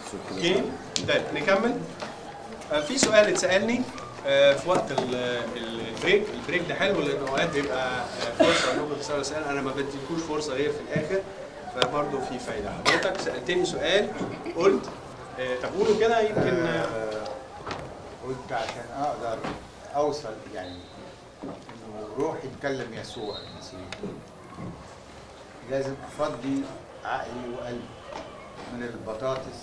اوكي طيب نكمل آه، في سؤال اتسالني آه، في وقت ال- ال- البريك البريك ده حلو لان اوقات بيبقى آه، فرصه انكم تسالوا سؤال انا ما بديكوش فرصه غير في الاخر فبرضه في فايده حضرتك سالتني سؤال قلت آه، طب قولوا كده يمكن آه، آه، قلت عشان اقدر اوصل يعني انه روحي تكلم يسوع المسيح لازم افضي عقلي وقلبي من البطاطس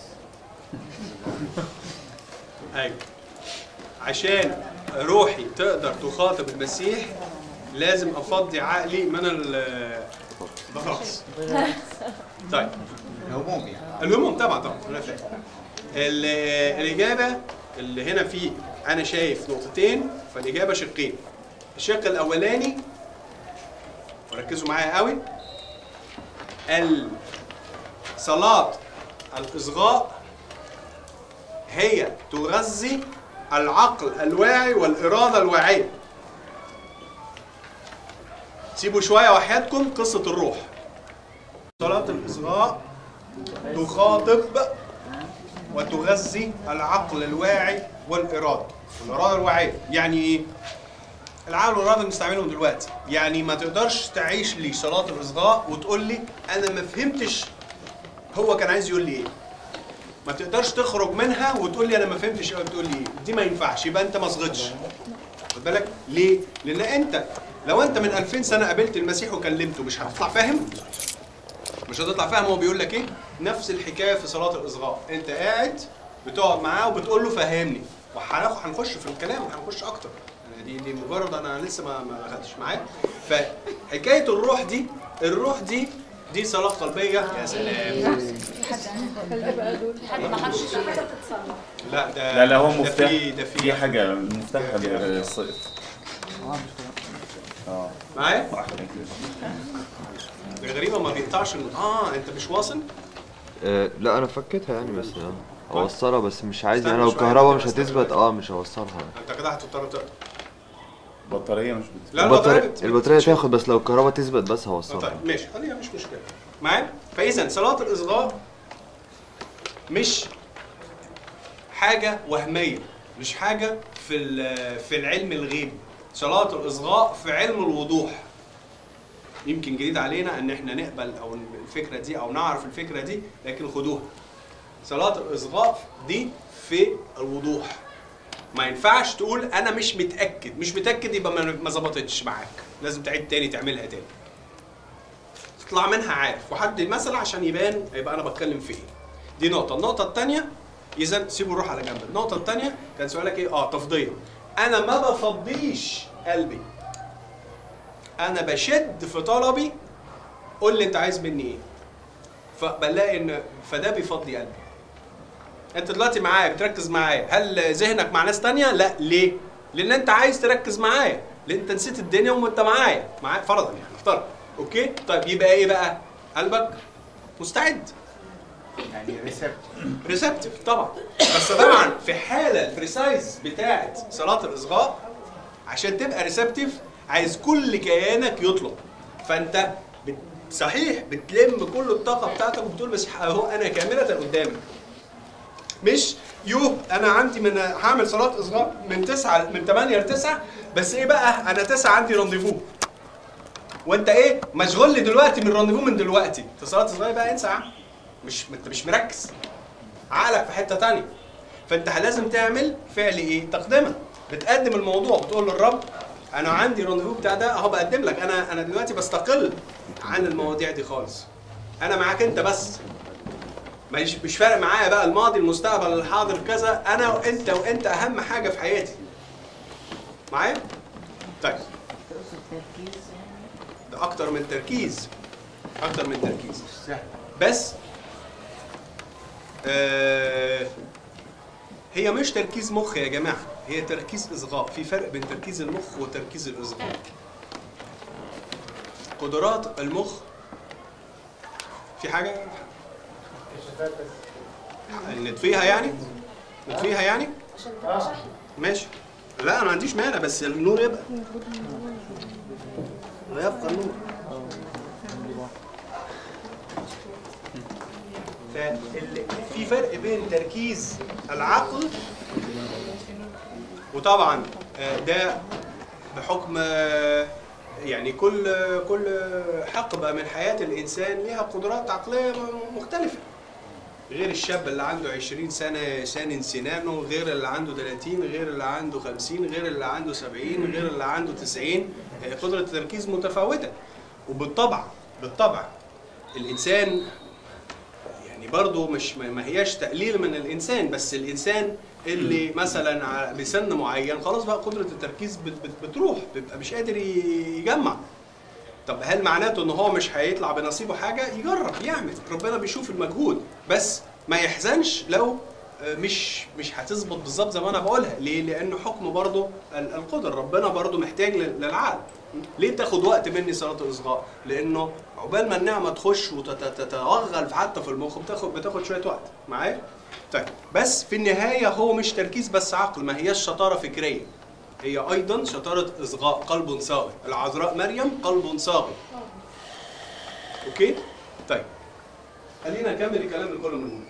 ايوه عشان روحي تقدر تخاطب المسيح لازم افضي عقلي من ال- البطاطس طيب الهموم يعني الهموم طبعا طبعا انا فاهم ال- الاجابه اللي هنا في انا شايف نقطتين فالاجابه شقين الشق الاولاني وركزوا معايا قوي صلاه الاصغاء هي تغذي العقل الواعي والاراده الواعيه سيبوا شويه وحياتكم قصه الروح صلاه الاصغاء تخاطب وتغذي العقل الواعي والإرادة الإرادة الواعية يعني إيه؟ العقل والإرادة بنستعملهم دلوقتي يعني ما تقدرش تعيش لي صلاة الإصغاء وتقول لي أنا ما فهمتش هو كان عايز يقول لي إيه ما تقدرش تخرج منها وتقول لي أنا ما فهمتش أو تقول لي إيه دي ما ينفعش يبقى أنت ما صغتش خد بالك ليه؟ لأن أنت لو أنت من 2000 سنة قابلت المسيح وكلمته مش هتطلع فاهم؟ مش هتطلع فاهم هو بيقول لك ايه نفس الحكايه في صلاه الاصغاء انت قاعد بتقعد معاه وبتقول له فهمني وهنخ- هنخش في الكلام هنخش اكتر يعني دي دي مجرد انا لسه ما ما اخدتش معاك فحكايه الروح دي الروح دي دي صلاه قلبيه يا سلام حد ما حدش لا ده لا لا هو ده مفتاح في ده في في حاجة مفتاح الصيف اه معايا واحدة كده. ده غريبه ما بيقطعش ال- اه انت مش واصل آه، لا انا فكيتها يعني بس آه، اوصلها بس مش عايز استنى يعني لو شوية الكهرباء كده مش استنى هتثبت شوية. اه مش هوصلها انت كده هتضطر تقطع البطارية مش بت... لا البطارية بت- البطارية بتشيل. تاخد بس لو الكهرباء تثبت بس آه، هوصلها طيب ماشي خليها مش مشكله معايا فاذا صلاه الاصغاء مش حاجه وهميه مش حاجه في ال- في العلم الغيب صلاه الاصغاء في علم الوضوح يمكن جديد علينا ان احنا نقبل او الفكره دي او نعرف الفكره دي لكن خدوها صلاه الاصغاء دي في الوضوح ما ينفعش تقول انا مش متاكد مش متاكد يبقى ما- ما ظبطتش معاك لازم تعيد تاني تعملها تاني تطلع منها عارف وحد مثل عشان يبان يبقى انا بتكلم في ايه دي نقطه النقطه الثانيه اذا سيبوا الروح على جنب النقطه الثانيه كان سؤالك ايه اه تفضيه انا ما بفضيش قلبي انا بشد في طلبي قول لي انت عايز مني ايه فبلاقي ان فده بيفضي قلبي انت دلوقتي معايا بتركز معايا هل ذهنك مع ناس تانية لا ليه لان انت عايز تركز معايا لان انت نسيت الدنيا وانت معايا معايا فرضا يعني افترض اوكي طيب يبقى ايه بقى قلبك مستعد يعني ريسبت ريسبتيف طبعا بس طبعا في حاله البريسايز بتاعه صلاه الاصغاء عشان تبقى ريسبتيف عايز كل كيانك يطلب فانت بت... صحيح بتلم كل الطاقه بتاعتك وبتقول بس اهو انا كامله قدامك مش يوه انا عندي من هعمل صلاه اصغاء من 9 من 8 ل 9 بس ايه بقى انا 9 عندي رانديفو وانت ايه مشغول لي دلوقتي من رانديفو من دلوقتي في صلاه اصغاء بقى انسى يا عم. مش انت مش مركز عقلك في حته تانية فانت لازم تعمل فعل ايه تقدمه بتقدم الموضوع بتقول للرب انا عندي رانديفو بتاع ده اهو بقدم لك انا انا دلوقتي بستقل عن المواضيع دي خالص انا معاك انت بس مش مش فارق معايا بقى الماضي المستقبل الحاضر كذا انا وانت وانت اهم حاجه في حياتي معايا طيب ده اكتر من تركيز اكتر من تركيز سهل بس آه هي مش تركيز مخ يا جماعه هي تركيز اصغاء في فرق بين تركيز المخ وتركيز الاصغاء قدرات المخ في حاجه نطفيها يعني نطفيها يعني ماشي لا انا ما عنديش مانع بس النور يبقى ويبقى النور ففي فرق بين تركيز العقل وطبعا آه، ده بحكم آه، يعني كل كل حقبه من حياه الانسان ليها قدرات عقليه م- مختلفه غير الشاب اللي عنده 20 سنه سان سنانه غير اللي عنده 30 غير اللي عنده 50 غير اللي عنده 70 غير اللي عنده 90 آه، قدره التركيز متفاوته وبالطبع بالطبع الانسان يعني برضه مش ما ما هياش تقليل من الانسان بس الانسان اللي مثلا ع- بسن معين خلاص بقى قدره التركيز بت- بت- بتروح بيبقى مش قادر ي- يجمع طب هل معناته ان هو مش هيطلع بنصيبه حاجه يجرب يعمل ربنا بيشوف المجهود بس ما يحزنش لو آه، مش مش هتظبط بالظبط زي ما انا بقولها ليه لانه حكم برضه ال- القدر ربنا برضه محتاج لل- للعقل ليه بتاخد وقت مني صلاه الاصغاء لانه عقبال ما النعمه تخش وتتوغل حتى في المخ بتاخد بتاخد شويه وقت معايا طيب بس في النهايه هو مش تركيز بس عقل ما هياش شطاره فكريه هي ايضا شطاره اصغاء قلب صاغي العذراء مريم قلب صاغي اوكي طيب خلينا نكمل الكلام اللي كنا بنقوله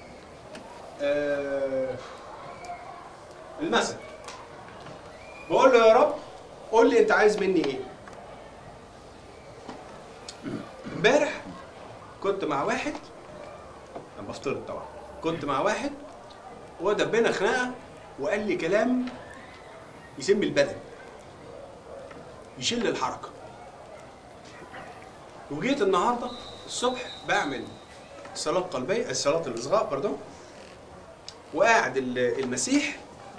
آه المثل بقول له يا رب قول لي انت عايز مني ايه امبارح كنت مع واحد انا بفترض طبعا كنت مع واحد ودبنا خناقه وقال لي كلام يسم البدن يشل الحركه وجيت النهارده الصبح بعمل صلاه قلبيه صلاه الاصغاء باردون وقاعد ال- المسيح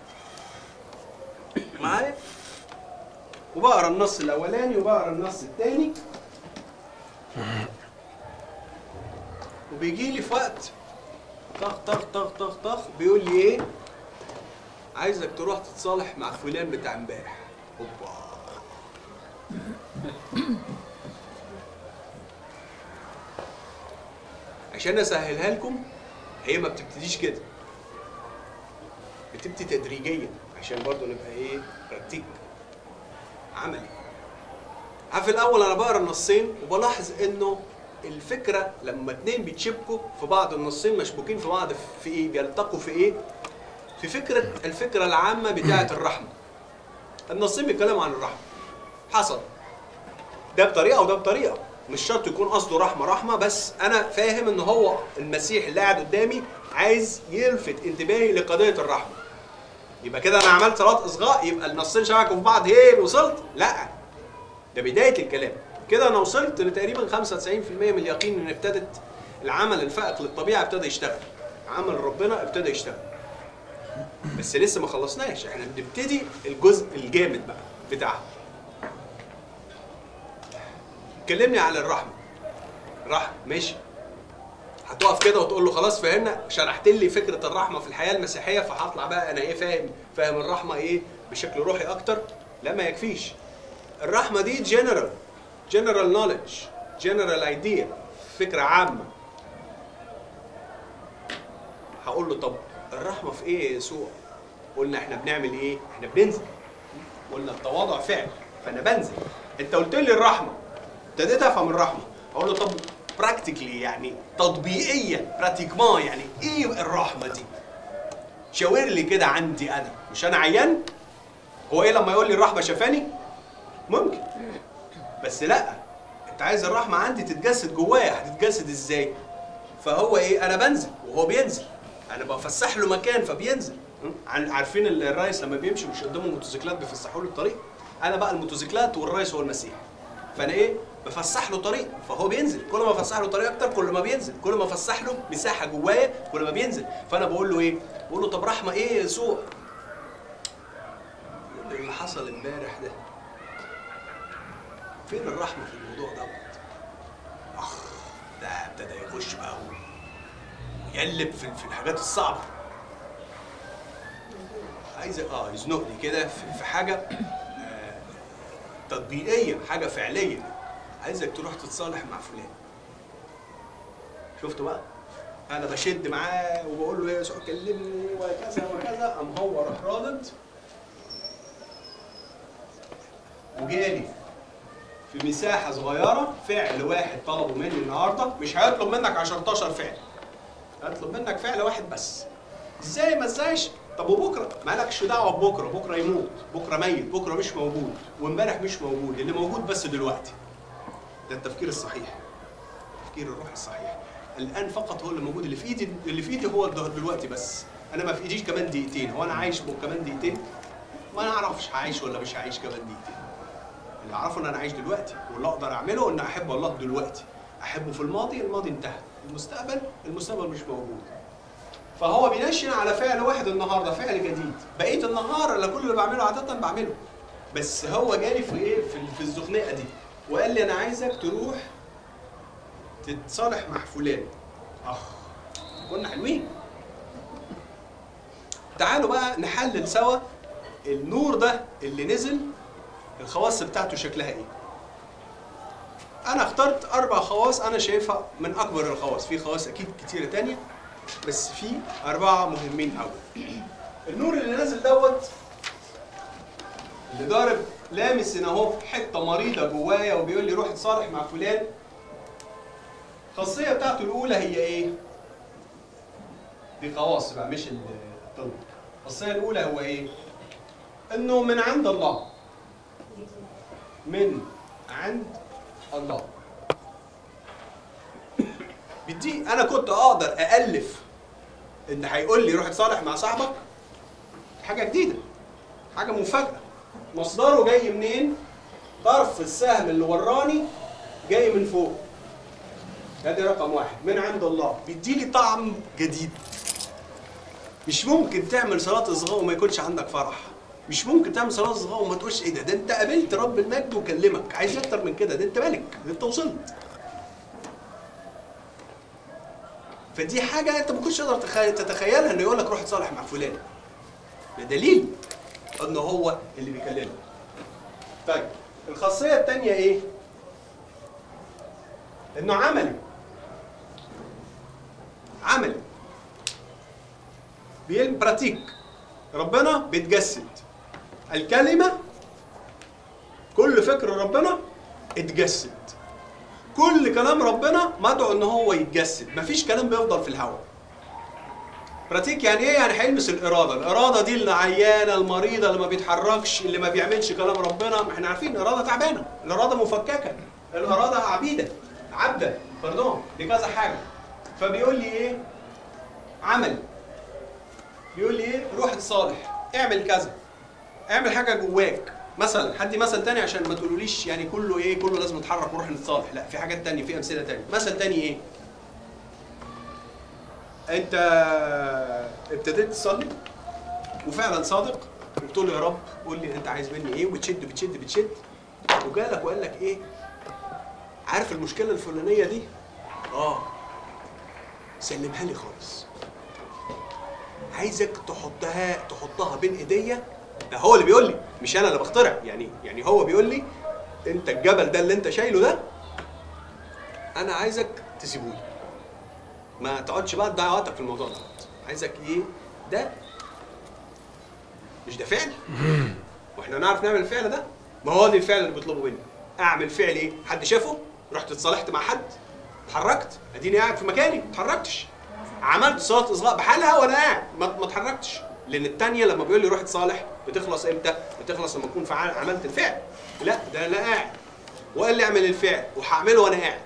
معايا وبقرا النص الاولاني وبقرا النص الثاني وبيجي لي في وقت طخ طخ طخ طخ طخ بيقول لي ايه عايزك تروح تتصالح مع فلان بتاع امبارح اوبا عشان اسهلها لكم هي ما بتبتديش كده بتبتدي تدريجيا عشان برضو نبقى ايه براكتيك عملي عارف الاول انا بقرا النصين وبلاحظ انه الفكره لما اتنين بيتشبكوا في بعض النصين مشبوكين في بعض في ايه بيلتقوا في ايه في فكره الفكره العامه بتاعه الرحمه النصين بيتكلموا عن الرحمه حصل ده بطريقه وده بطريقه مش شرط يكون قصده رحمه رحمه بس انا فاهم ان هو المسيح اللي قاعد قدامي عايز يلفت انتباهي لقضيه الرحمه يبقى كده انا عملت صلاه اصغاء يبقى النصين شبكوا في بعض هي وصلت لا ده بدايه الكلام كده انا وصلت لتقريبا 95% من اليقين ان ابتدت العمل الفائق للطبيعه ابتدى يشتغل عمل ربنا ابتدى يشتغل بس لسه ما خلصناش احنا بنبتدي الجزء الجامد بقى بتاعها كلمني على الرحمه رحمه ماشي هتقف كده وتقول له خلاص فهمنا شرحت لي فكره الرحمه في الحياه المسيحيه فهطلع بقى انا ايه فاهم فاهم الرحمه ايه بشكل روحي اكتر لا ما يكفيش الرحمه دي جنرال جنرال نوليدج جنرال ايديا فكره عامه هقول له طب الرحمه في ايه يا يسوع قلنا احنا بنعمل ايه احنا بننزل قلنا التواضع فعل فانا بنزل انت قلت لي الرحمه ابتديت افهم الرحمه اقول له طب براكتيكلي يعني تطبيقيا براتيكمان يعني ايه الرحمه دي شاور لي كده عندي انا مش انا عيان هو ايه لما يقول لي الرحمه شفاني ممكن بس لا انت عايز الرحمه عندي تتجسد جوايا هتتجسد ازاي فهو ايه انا بنزل وهو بينزل انا بفسح له مكان فبينزل م? عن- عارفين ال- الريس لما بيمشي مش قدامه موتوسيكلات بيفسحوا له الطريق انا بقى الموتوسيكلات والريس هو المسيح فانا ايه بفسح له طريق فهو بينزل كل ما افسح له طريق اكتر كل ما بينزل كل ما افسح له مساحه جوايا كل ما بينزل فانا بقول له ايه بقول له طب رحمه ايه يا يسوع يقول لي اللي حصل امبارح ده فين الرحمه في الموضوع دوت اخ ده ابتدى يخش بقى ويقلب في في الحاجات الصعبه عايز اه يزنقني كده في في حاجه آه، تطبيقيه حاجه فعليه عايزك تروح تتصالح مع فلان شفتوا بقى انا بشد معاه وبقول له يا يسوع كلمني وكذا وكذا قام هو راح رادد وجالي في مساحه صغيره فعل واحد طلبه مني النهارده مش هيطلب منك 10 فعل اطلب منك فعل واحد بس ازاي ما ازايش طب وبكره مالكش دعوه ببكره بكره يموت بكره ميت بكره مش موجود وامبارح مش موجود اللي موجود بس دلوقتي ده التفكير الصحيح تفكير الروح الصحيح الان فقط هو اللي موجود اللي في ايدي اللي في ايدي هو ده دلوقتي بس انا ما في ايديش كمان دقيقتين هو انا عايش بو- كمان دقيقتين ما نعرفش هعيش ولا مش هعيش كمان دقيقتين اللي اعرفه ان انا عايش دلوقتي واللي اقدر اعمله ان احب الله دلوقتي احبه في الماضي الماضي انتهى المستقبل المستقبل مش موجود فهو بينشن على فعل واحد النهارده فعل جديد بقيه النهار انا كل اللي بعمله عاده بعمله بس هو جالي في ايه في, في الزخنقه دي وقال لي انا عايزك تروح تتصالح مع فلان اخ كنا حلوين تعالوا بقى نحلل سوا النور ده اللي نزل الخواص بتاعته شكلها ايه انا اخترت اربع خواص انا شايفها من اكبر الخواص في خواص اكيد كتيره تانية بس في اربعه مهمين قوي النور اللي نازل دوت اللي ضارب لامس هنا اهو حته مريضه جوايا وبيقول لي روح اتصالح مع فلان الخاصيه بتاعته الاولى هي ايه دي خواص بقى مش الطب الخاصيه الاولى هو ايه انه من عند الله من عند الله بدي انا كنت اقدر الف ان هيقول لي روح اتصالح مع صاحبك حاجه جديده حاجه مفاجاه مصدره جاي منين طرف السهم اللي وراني جاي من فوق ادي رقم واحد من عند الله بيديلي طعم جديد مش ممكن تعمل صلاه اصغاء وما يكونش عندك فرح مش ممكن تعمل صلاه اصغاء وما تقولش ايه ده ده انت قابلت رب المجد وكلمك عايز اكتر من كده ده انت ملك ده انت وصلت فدي حاجه انت ما كنتش تقدر تخي- تتخيلها انه يقول لك روح اتصالح مع فلان ده دليل انه هو اللي بيكلمك طيب الخاصيه الثانيه ايه انه عملي عملي بيلم براتيك ربنا بيتجسد الكلمة كل فكر ربنا اتجسد كل كلام ربنا مدعو ان هو يتجسد مفيش كلام بيفضل في الهواء براتيك يعني ايه يعني هيلمس الاراده الاراده دي اللي عيانه المريضه اللي ما بيتحركش اللي ما بيعملش كلام ربنا ما احنا عارفين الاراده تعبانه الاراده مفككه الاراده عبيده عبده باردون دي كذا حاجه فبيقول لي ايه عمل بيقول لي ايه روح اتصالح اعمل كذا اعمل حاجه جواك مثلا حدي مثل تاني عشان ما تقولوليش يعني كله ايه كله لازم نتحرك ونروح نتصالح لا في حاجات تانية في امثله تانية مثل تاني ايه انت ابتديت تصلي وفعلا صادق وبتقول له يا رب قول لي انت عايز مني ايه وبتشد بتشد بتشد وجالك وقال لك ايه عارف المشكله الفلانيه دي اه سلمها لي خالص عايزك تحطها تحطها بين ايديا ده هو اللي بيقول لي مش انا اللي بخترع يعني يعني هو بيقول لي انت الجبل ده اللي انت شايله ده انا عايزك تسيبه لي ما تقعدش بقى تضيع وقتك في الموضوع ده عايزك ايه ده مش ده فعل واحنا نعرف نعمل الفعل ده ما هو ده الفعل اللي بيطلبه مني اعمل فعل ايه حد شافه رحت اتصالحت مع حد اتحركت اديني قاعد في مكاني ما اتحركتش عملت صلاه اصغاء بحالها وانا قاعد ما ما اتحركتش لان الثانيه لما بيقول لي روح تصالح بتخلص امتى بتخلص لما اكون فعال عملت الفعل لا ده انا قاعد وقال لي اعمل الفعل وهعمله وانا قاعد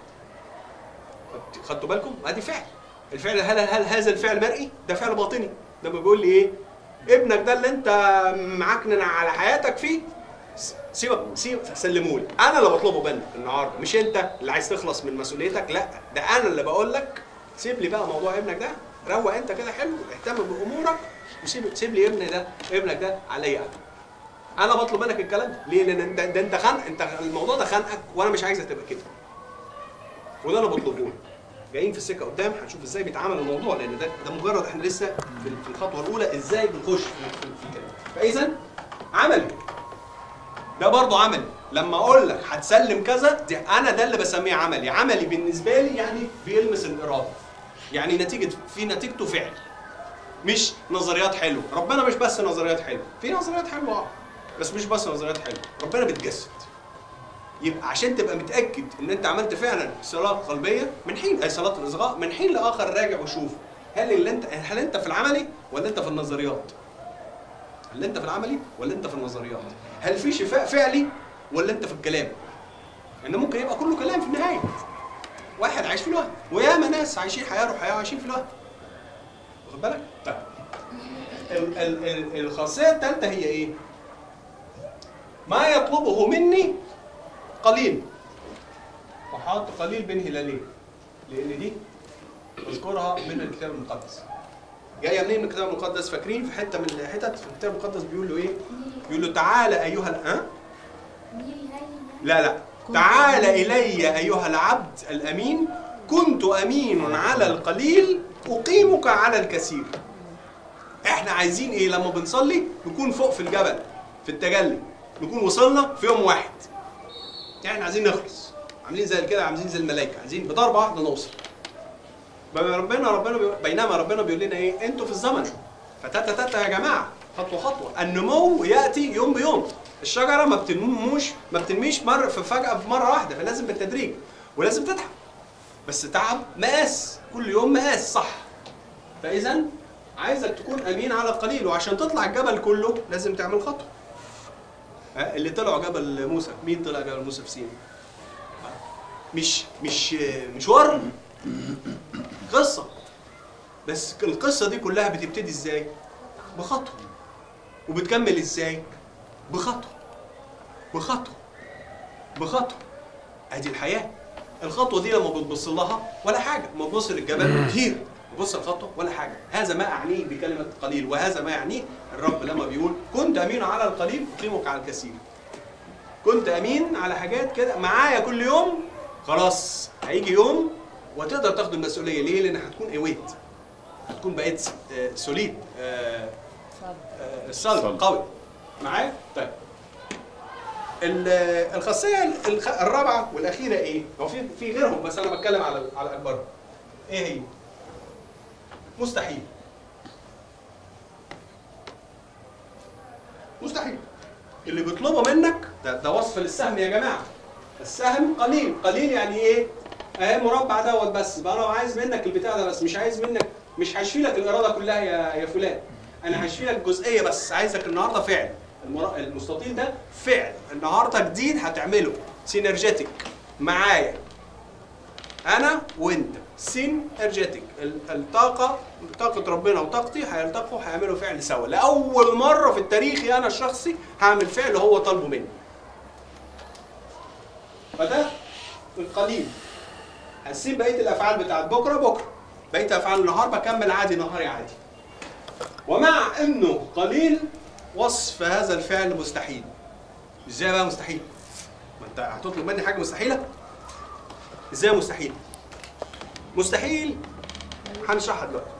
خدت- خدتوا بالكم ادي فعل الفعل هل هل هذا الفعل مرئي ده فعل باطني لما بيقول لي ايه ابنك ده اللي انت معكنن على حياتك فيه س- سيبك سيب سلمه لي انا اللي بطلبه منك النهارده مش انت اللي عايز تخلص من مسؤوليتك لا ده انا اللي بقول لك سيب لي بقى موضوع ابنك ده روق انت كده حلو اهتم بامورك وسيب سيب لي ابني ده ابنك ده عليا انا انا بطلب منك الكلام ده ليه لان انت ده انت خانق انت الموضوع ده خانقك وانا مش عايزك تبقى كده وده اللي بطلبه لك. جايين في السكه قدام هنشوف ازاي بيتعامل الموضوع لان ده ده مجرد احنا لسه في في الخطوه الاولى ازاي بنخش في في- في كده فاذا عملي ده برضه عملي لما اقول لك هتسلم كذا دي انا ده اللي بسميه عملي عملي بالنسبه لي يعني بيلمس الاراده يعني نتيجه في نتيجته فعل مش نظريات حلوه ربنا مش بس نظريات حلوه في نظريات حلوه اه بس مش بس نظريات حلوه ربنا بيتجسد يبقى عشان تبقى متاكد ان انت عملت فعلا صلاه قلبيه من حين اي صلاه الاصغاء من حين لاخر راجع وشوف هل اللي انت هل انت في العملي ولا انت في النظريات هل انت في العملي ولا انت في النظريات هل في شفاء فعلي ولا انت في الكلام ان ممكن يبقى كله كلام في النهايه واحد عايش في الوهم وياما ناس عايشين حياه روحيه وعايشين في الوهم واخد بالك طيب ال- ال- ال- الخاصيه الثالثه هي ايه ما يطلبه مني قليل وحاط قليل بين هلالين لان دي اذكرها من الكتاب المقدس جايه منين من الكتاب المقدس فاكرين في حته من الحتت في الكتاب المقدس بيقول له ايه بيقول له تعالى ايها ال- ها لا لا تعال الي ايها العبد الامين كنت امين على القليل اقيمك على الكثير احنا عايزين ايه لما بنصلي نكون فوق في الجبل في التجلي نكون وصلنا في يوم واحد احنا عايزين نخلص عاملين زي كده عاملين زي الملائكه عايزين بضربه واحده نوصل بينما ربنا ربنا بيقول بينما ربنا بيقول لنا ايه انتوا في الزمن فتاتا تاتا يا جماعه خطوه خطوه النمو ياتي يوم بيوم الشجره ما بتنموش ما بتنميش مره في فجاه في مره واحده فلازم بالتدريج ولازم تتعب بس تعب مقاس كل يوم مقاس صح فاذا عايزك تكون امين على القليل وعشان تطلع الجبل كله لازم تعمل خطوه ها، اللي طلعوا جبل موسى مين طلع جبل موسى في سينا مش مش مشوار قصه بس القصه دي كلها بتبتدي ازاي بخطوه وبتكمل ازاي بخطوه بخطوه بخطوه ادي الحياه الخطوه دي لما بتبص لها ولا حاجه لما تبص للجبل كتير بص الخطوه ولا حاجه هذا ما اعنيه بكلمه قليل وهذا ما يعنيه الرب لما بيقول كنت امين على القليل اقيمك على الكثير كنت امين على حاجات كده معايا كل يوم خلاص هيجي يوم وتقدر تاخد المسؤوليه ليه لان هتكون قويت هتكون بقيت س- آه، سوليد آه، آه، صلب صلب. قوي معايا طيب ال- الخاصيه الخ- الرابعه والاخيره ايه هو في في غيرهم بس انا بتكلم على على اكبرهم ايه هي مستحيل مستحيل اللي بيطلبه منك ده, ده وصف للسهم يا جماعه السهم قليل قليل يعني ايه اهي مربع دوت بس بقى انا عايز منك البتاع ده بس مش عايز منك مش هشفي لك الاراده كلها يا يا فلان انا هشفي لك جزئيه بس عايزك النهارده فعل المر- المستطيل ده فعل النهارده جديد هتعمله سينرجيتك معايا انا وانت سينرجيتك ال- الطاقه طاقه ربنا وطاقتي هيلتقوا هيعملوا فعل سوا لاول مره في التاريخ انا الشخصي هعمل فعل هو طالبه مني فده القليل هنسيب بقيه الافعال بتاعت بكره بكره بقيه افعال النهار بكمل عادي نهاري عادي ومع انه قليل وصف هذا الفعل مستحيل ازاي بقى مستحيل ما انت هتطلب مني حاجه مستحيله ازاي مستحيل مستحيل هنشرحها دلوقتي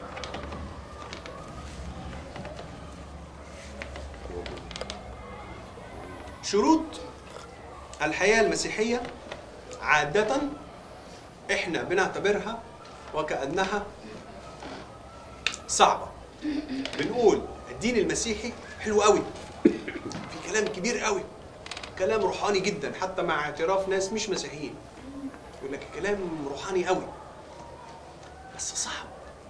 شروط الحياه المسيحيه عاده احنا بنعتبرها وكانها صعبه بنقول الدين المسيحي حلو قوي في كلام كبير قوي كلام روحاني جدا حتى مع اعتراف ناس مش مسيحيين يقول لك كلام روحاني قوي بس صعب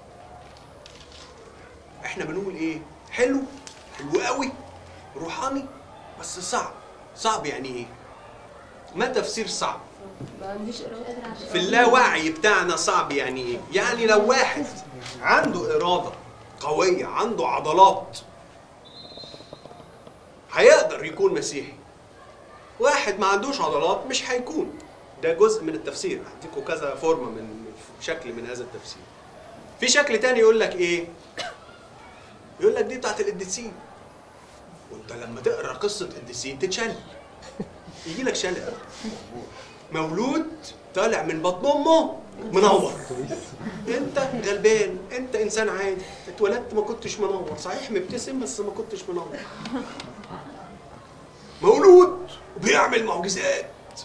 احنا بنقول ايه حلو حلو قوي روحاني بس صعب صعب يعني ايه ما تفسير صعب ما عنديش إرادة في اللاوعي بتاعنا صعب يعني ايه؟ يعني لو واحد عنده إرادة قوية عنده عضلات هيقدر يكون مسيحي واحد ما عندوش عضلات مش هيكون ده جزء من التفسير هديكوا كذا فورمة من شكل من هذا التفسير في شكل تاني يقول لك ايه يقول لك دي بتاعت القديسين وانت لما تقرا قصة القديسين تتشل يجي لك شلل مولود طالع من بطن امه منور انت غلبان انت انسان عادي اتولدت ما كنتش منور صحيح مبتسم بس ما كنتش منور مولود وبيعمل معجزات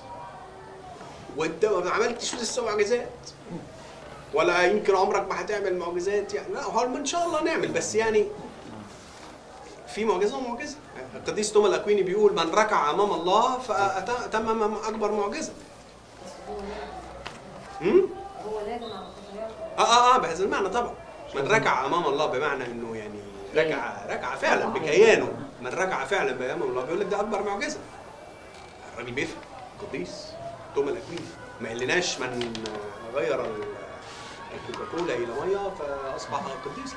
وانت ما عملتش لسه معجزات ولا يمكن عمرك ما هتعمل معجزات يعني لا هو ان شاء الله نعمل بس يعني في معجزه ومعجزه القديس توما الاكويني بيقول من ركع امام الله فاتمم اكبر معجزه امم هو لازم على خطاياه اه اه اه بهذا المعنى طبعا من ركع امام الله بمعنى انه يعني ركع ركع فعلا بكيانه من ركع فعلا بامام الله بيقول لك ده اكبر معجزه الراجل بيفهم قديس توما الاكويني ما قلناش من غير ال- الكوكاكولا الى ميه فاصبح قديس لا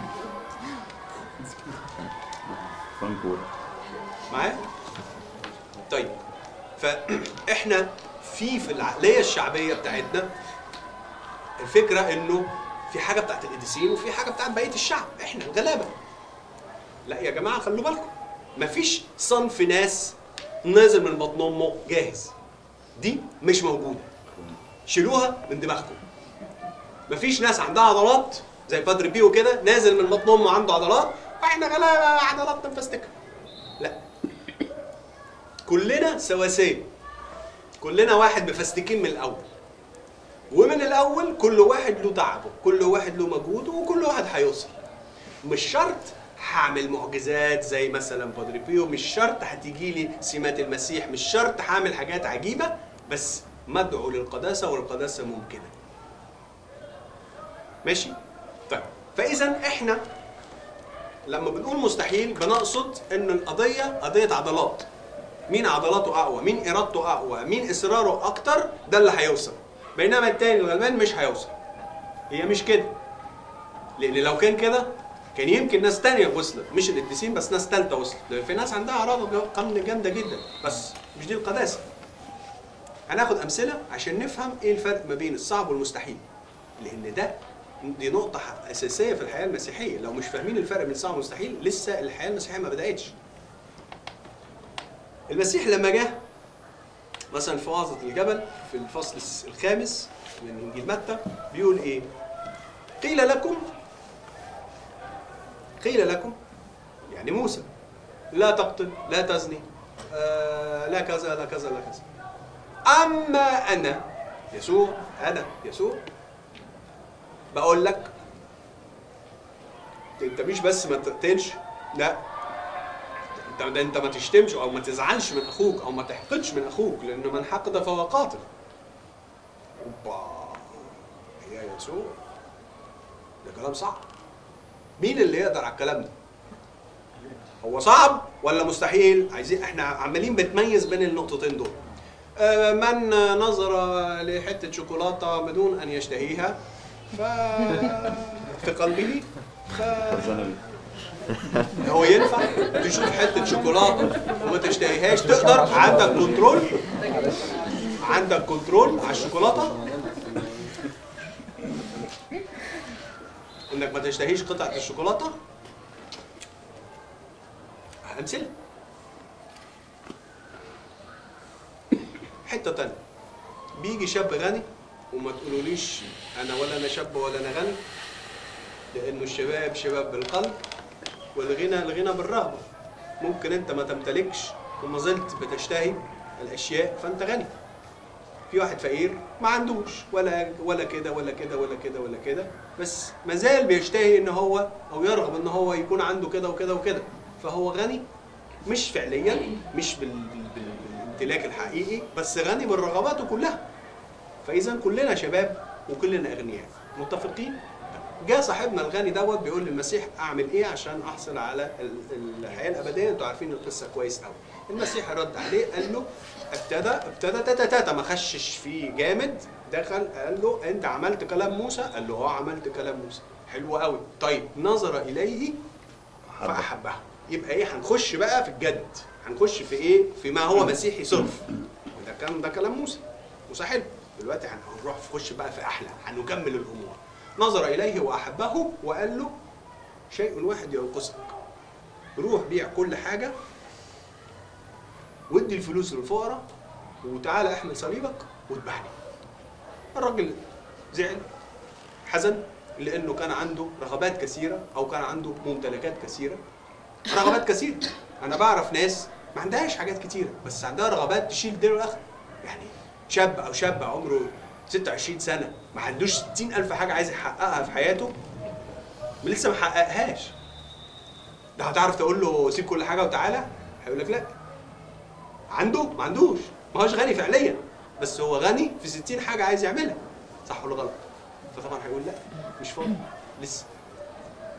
فرانكور معايا؟ طيب فاحنا في في العقليه الشعبيه بتاعتنا الفكره انه في حاجه بتاعت القديسين وفي حاجه بتاعت بقيه الشعب احنا الغلابه لا يا جماعه خلوا بالكم مفيش صنف ناس نازل من بطن امه جاهز دي مش موجوده شيلوها من دماغكم مفيش ناس عندها عضلات زي بادري بيو كده نازل من بطن امه عنده عضلات واحنا غلابه عضلاتنا مفستكه لا كلنا سواسية كلنا واحد مفستكين من الاول ومن الاول كل واحد له تعبه كل واحد له مجهوده وكل واحد هيوصل مش شرط هعمل معجزات زي مثلا بادري بيو مش شرط هتيجي لي سمات المسيح مش شرط هعمل حاجات عجيبه بس مدعو للقداسه والقداسه ممكنه ماشي طيب فاذا احنا لما بنقول مستحيل بنقصد ان القضيه قضيه عضلات مين عضلاته اقوى مين ارادته اقوى مين اصراره اكتر ده اللي هيوصل بينما التاني الغلبان مش هيوصل هي مش كده لان لو كان كده كان يمكن ناس تانية وصلت مش القديسين بس ناس تالتة وصلت لان في ناس عندها اراده قمن جامده جدا بس مش دي القداسه هناخد امثله عشان نفهم ايه الفرق ما بين الصعب والمستحيل لان ده دي نقطة أساسية في الحياة المسيحية، لو مش فاهمين الفرق بين الصعب والمستحيل لسه الحياة المسيحية ما بدأتش. المسيح لما جه مثلا في وعظة الجبل في الفصل الس- الخامس من إنجيل متى بيقول إيه؟ قيل لكم قيل لكم يعني موسى لا تقتل لا تزني آه لا كذا لا كذا لا كذا أما أنا يسوع أنا يسوع بقول لك انت مش بس ما تقتلش لا انت ده انت ما تشتمش او ما تزعلش من اخوك او ما تحقدش من اخوك لان من حقد فهو قاتل اوبا يا يسوع ده كلام صعب مين اللي يقدر على الكلام ده هو صعب ولا مستحيل عايزين احنا عمالين بنتميز بين النقطتين دول آه، من نظر لحته شوكولاته بدون ان يشتهيها ف في قلبه ف فرجانا بيه هو ينفع تشوف حته شوكولاته وما تشتهيهاش تقدر عندك كنترول عندك كنترول على الشوكولاته انك ما تشتهيش قطعه الشوكولاته امثله حته تانية بيجي شاب غني وما تقولوليش انا ولا انا شاب ولا انا غني لانه الشباب شباب بالقلب والغنى الغنى بالرغبه ممكن انت ما تمتلكش وما زلت بتشتهي الاشياء فانت غني في واحد فقير ما عندوش ولا ولا كده ولا كده ولا كده ولا كده بس ما زال بيشتهي ان هو او يرغب ان هو يكون عنده كده وكده وكده فهو غني مش فعليا مش بال... بال... بال... بالامتلاك الحقيقي بس غني بالرغبات كلها فاذا كلنا شباب وكلنا اغنياء متفقين جاء صاحبنا الغني دوت بيقول للمسيح اعمل ايه عشان احصل على ال- الحياه الابديه انتوا عارفين القصه كويس قوي المسيح رد عليه قال له ابتدى ابتدى تاتا تاتا ما خشش فيه جامد دخل قال له انت عملت كلام موسى قال له اه عملت كلام موسى حلو قوي طيب نظر اليه فاحبه يبقى ايه هنخش بقى في الجد هنخش في ايه في ما هو مسيحي صرف وده كان ده كلام موسى موسى حلو دلوقتي هنروح نخش بقى في احلى هنكمل الامور نظر اليه واحبه وقال له شيء واحد ينقصك روح بيع كل حاجه وادي الفلوس للفقراء وتعالى احمل صليبك واتبعني الراجل زعل حزن لانه كان عنده رغبات كثيره او كان عنده ممتلكات كثيره رغبات كثيره انا بعرف ناس ما عندهاش حاجات كتيره بس عندها رغبات تشيل دير الاخر يعني شاب او شاب عمره 26 سنه ما عندوش 60 الف حاجه عايز يحققها في حياته لسه ما حققهاش ده هتعرف تقول له سيب كل حاجه وتعالى هيقول لك لا عنده ما عندوش ما هوش غني فعليا بس هو غني في 60 حاجه عايز يعملها صح ولا غلط فطبعا هيقول لا مش فاضي لسه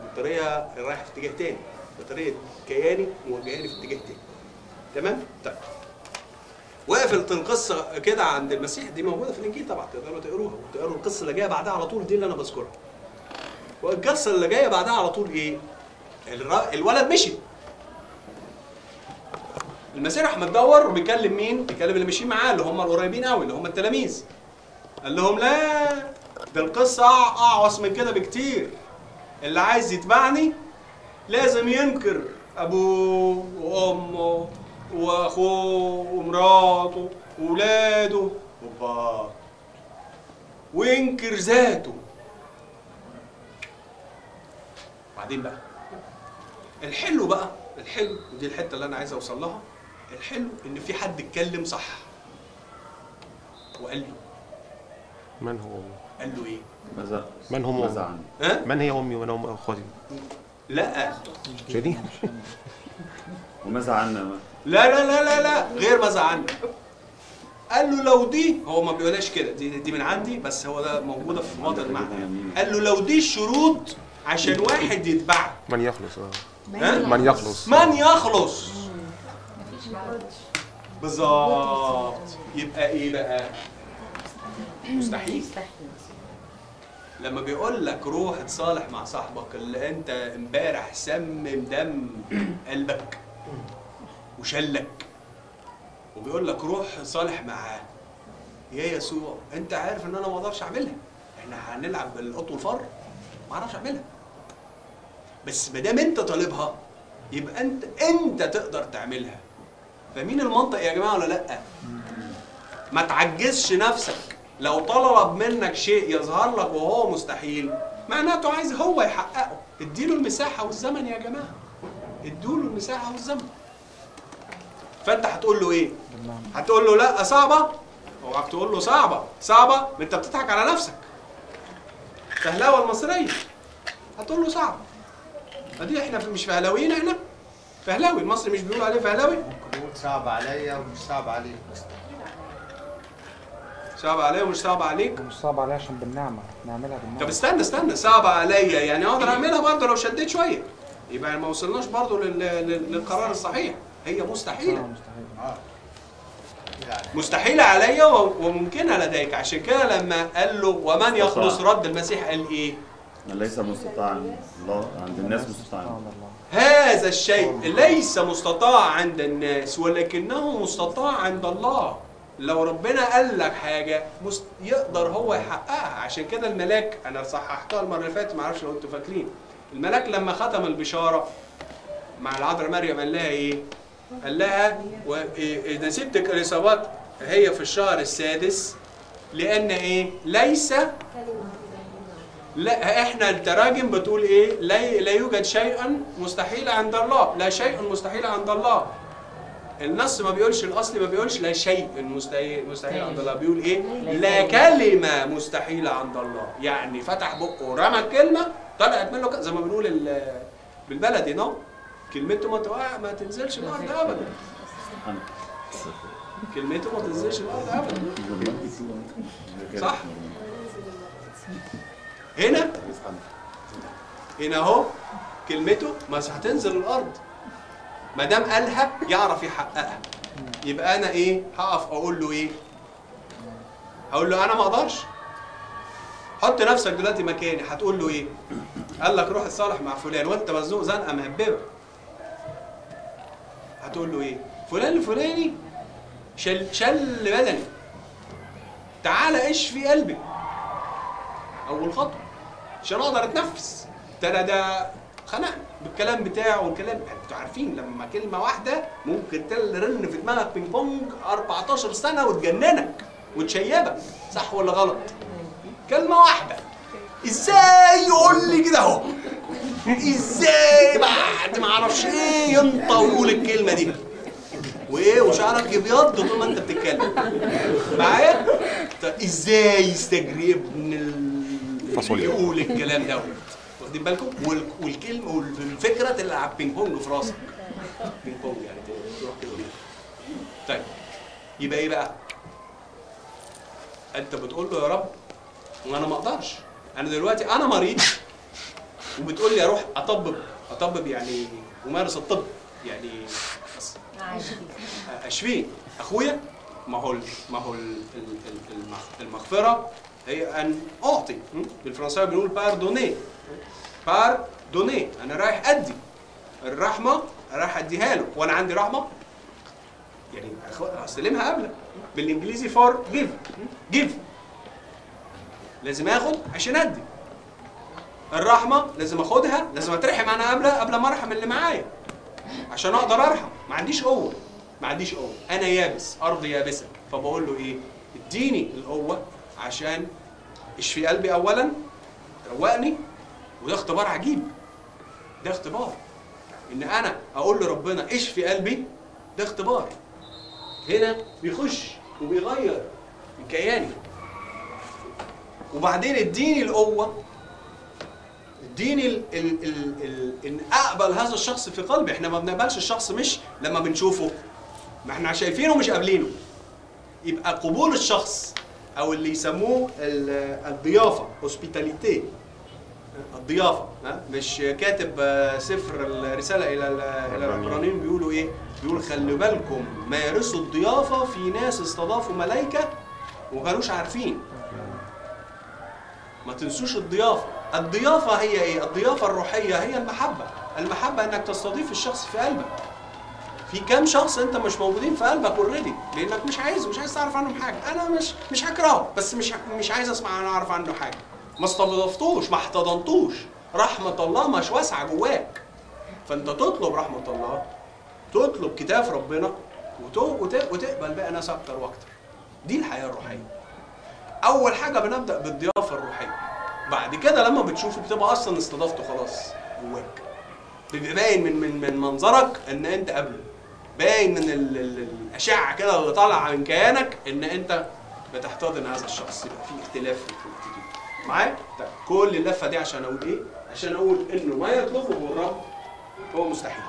بطاريه رايحه في اتجاه تاني بطاريه كياني موجهاني في اتجاه تاني تمام طيب وقفت القصه كده عند المسيح دي موجوده في الانجيل طبعا تقدروا تقروها وتقروا القصه اللي جايه بعدها على طول دي اللي انا بذكرها والقصه اللي جايه بعدها على طول ايه الر- الولد مشي المسيح راح متدور وبيكلم مين؟ بيكلم اللي ماشيين معاه اللي هم القريبين قوي اللي هم التلاميذ. قال لهم لا ده القصه أع- اعوص من كده بكتير. اللي عايز يتبعني لازم ينكر ابوه وامه واخوه ومراته وولاده وباباه وينكر ذاته. بعدين بقى الحلو بقى الحلو ودي الحته اللي انا عايز اوصل لها الحلو ان في حد اتكلم صح وقال لي من هو أمي؟ قال له ايه ماذا من هم ماذا أمي؟ عني ها من هي أمي ومن هم أخواتي؟ لا كده وماذا عنا ما لا لا لا لا لا غير ماذا عنك قال له لو دي هو ما بيقولهاش كده دي, دي من عندي بس هو ده موجوده في باطن المعنى قال له لو دي الشروط عشان واحد يتبعك من يخلص آه. ها؟ من يخلص من يخلص بالظبط يبقى ايه بقى مستحيل لما بيقول لك روح اتصالح مع صاحبك اللي انت امبارح سمم دم قلبك وشلك وبيقول لك روح صالح معاه يا يسوع انت عارف ان انا ما اقدرش اعملها احنا هنلعب بالقط والفر ما اعرفش اعملها بس ما دام انت طالبها يبقى انت انت تقدر تعملها فاهمين المنطق يا جماعه ولا لا ما تعجزش نفسك لو طلب منك شيء يظهر لك وهو مستحيل معناته عايز هو يحققه اديله المساحه والزمن يا جماعه اديله المساحه والزمن فانت هتقول له ايه هتقول له لا صعبه اوعك تقول له صعبه صعبه ما انت بتضحك على نفسك فهلاوه المصريه هتقول له صعبه ادي احنا مش فهلاويين احنا فهلاوي المصري مش بيقول عليه فهلاوي ممكن نقول صعب عليا ومش صعب عليك صعب عليا ومش صعب عليك مش صعب عليها عشان بالنعمة نعملها بالنعمة طب استنى استنى صعب عليا يعني اقدر اعملها برضه لو شديت شويه يبقى ما وصلناش برضه لل... لل... للقرار الصحيح هي آه، مستحيله مستحيل اه يعني مستحيله عليا و... وممكنه لديك عشان كده لما قال له ومن يخلص مستطاع. رد المسيح قال ايه من ليس مستطاع عند الله عند الناس مستطاع سبحان عند الله هذا الشيء ليس مستطاع عند الناس ولكنه مستطاع عند الله لو ربنا قال لك حاجه مست... يقدر هو يحققها عشان كده الملاك انا صححتها المره اللي فاتت ما اعرفش لو انتوا فاكرين الملاك لما ختم البشاره مع العذراء مريم قال لها ايه قال لها واذا سبتك اليصابات هي في الشهر السادس لان ايه ليس لا احنا التراجم بتقول ايه لا, لا يوجد شيئا مستحيل عند الله لا شيء مستحيل عند الله النص ما بيقولش الاصل ما بيقولش لا شيء مستحيل مستحيل عند الله بيقول ايه لا كلمه مستحيله عند الله يعني فتح بقه ورمى الكلمه طلعت منه ك- زي ما بنقول ال- بالبلدي نو كلمته ما توقع ما تنزلش الارض ابدا عنك. كلمته ما تنزلش الارض ابدا صح هنا هنا اهو كلمته مش هتنزل الارض ما دام قالها يعرف يحققها يبقى انا ايه هقف اقول له ايه هقول له انا ما اقدرش حط نفسك دلوقتي مكاني هتقول له ايه قال لك روح اتصالح مع فلان وانت مزنوق زنقه مهببه هتقول له ايه فلان الفلاني شل شل بدني تعالى اشفي قلبي اول خطوه عشان اقدر اتنفس ترى ده خنقني بالكلام بتاعه والكلام انتوا عارفين لما كلمه واحده ممكن ترن في دماغك بينج بونج 14 سنه وتجننك وتشيبك صح ولا غلط؟ كلمه واحده ازاي يقول لي كده اهو ازاي بعد ما اعرفش ايه ينطق ويقول الكلمه دي وايه وشعرك يبيض طول ما انت بتتكلم معايا طب ازاي يستجري ابن ال- فاصوليا. يقول الكلام ده واخدين بالكم وال- والكلمه والفكره تلعب بينج بونج في راسك بينج بونج يعني تروح كده وكده. طيب يبقى ايه بقى انت بتقول له يا رب وانا ما اقدرش انا دلوقتي انا مريض وبتقول لي اروح اطبب اطبب يعني امارس الطب يعني أص- اشفيه اخويا ما هو ال- ما هو ال- ال- ال- المغ- المغفره هي ان اعطي م? بالفرنساوي بنقول باردوني باردوني انا رايح ادي الرحمه رايح اديها له وانا عندي رحمه يعني أخو- استلمها قبلك بالانجليزي فور جيف جيف لازم اخد عشان ادي الرحمه لازم اخدها لازم اترحم انا قبل قبل ما ارحم اللي معايا عشان اقدر ارحم ما عنديش قوه ما عنديش قوه انا يابس ارض يابسه فبقول له ايه اديني القوه عشان اشفي قلبي اولا روقني وده اختبار عجيب ده اختبار ان انا اقول لربنا اشفي قلبي ده اختبار هنا بيخش وبيغير من كياني وبعدين اديني القوه اديني ال ال ال ال ان اقبل هذا الشخص في قلبي احنا ما بنقبلش الشخص مش لما بنشوفه ما احنا شايفينه مش قابلينه يبقى قبول الشخص او اللي يسموه ال- الضيافه هوسبيتاليتي الضيافه ها؟ مش كاتب آه، سفر الرساله الى ال- الى العبرانيين بيقولوا ايه؟ بيقول خلي بالكم مارسوا الضيافه في ناس استضافوا ملائكه وما كانوش عارفين ما تنسوش الضيافه الضيافه هي ايه؟ الضيافه الروحيه هي المحبه المحبه انك تستضيف الشخص في قلبك في كام شخص انت مش موجودين في قلبك اوريدي لانك مش عايز مش عايز تعرف عنهم حاجه انا مش مش هكرهه بس مش مش عايز اسمع انا اعرف عنه حاجه ما استضفتوش ما احتضنتوش رحمه الله مش واسعه جواك فانت تطلب رحمه الله تطلب كتاف ربنا وت- وت- وتقبل بقى ناس اكتر واكتر دي الحياه الروحيه اول حاجه بنبدا بالضيافه الروحيه بعد كده لما بتشوفه بتبقى اصلا استضافته خلاص جواك بيبقى باين من من من منظرك ان انت قبله باين من ال ال الاشعه كده اللي طالعه من كيانك ان انت بتحتضن هذا الشخص يبقى في اختلاف في الاتيتيود معايا؟ طيب كل اللفه دي عشان اقول ايه؟ عشان اقول انه ما يطلبه الرب هو مستحيل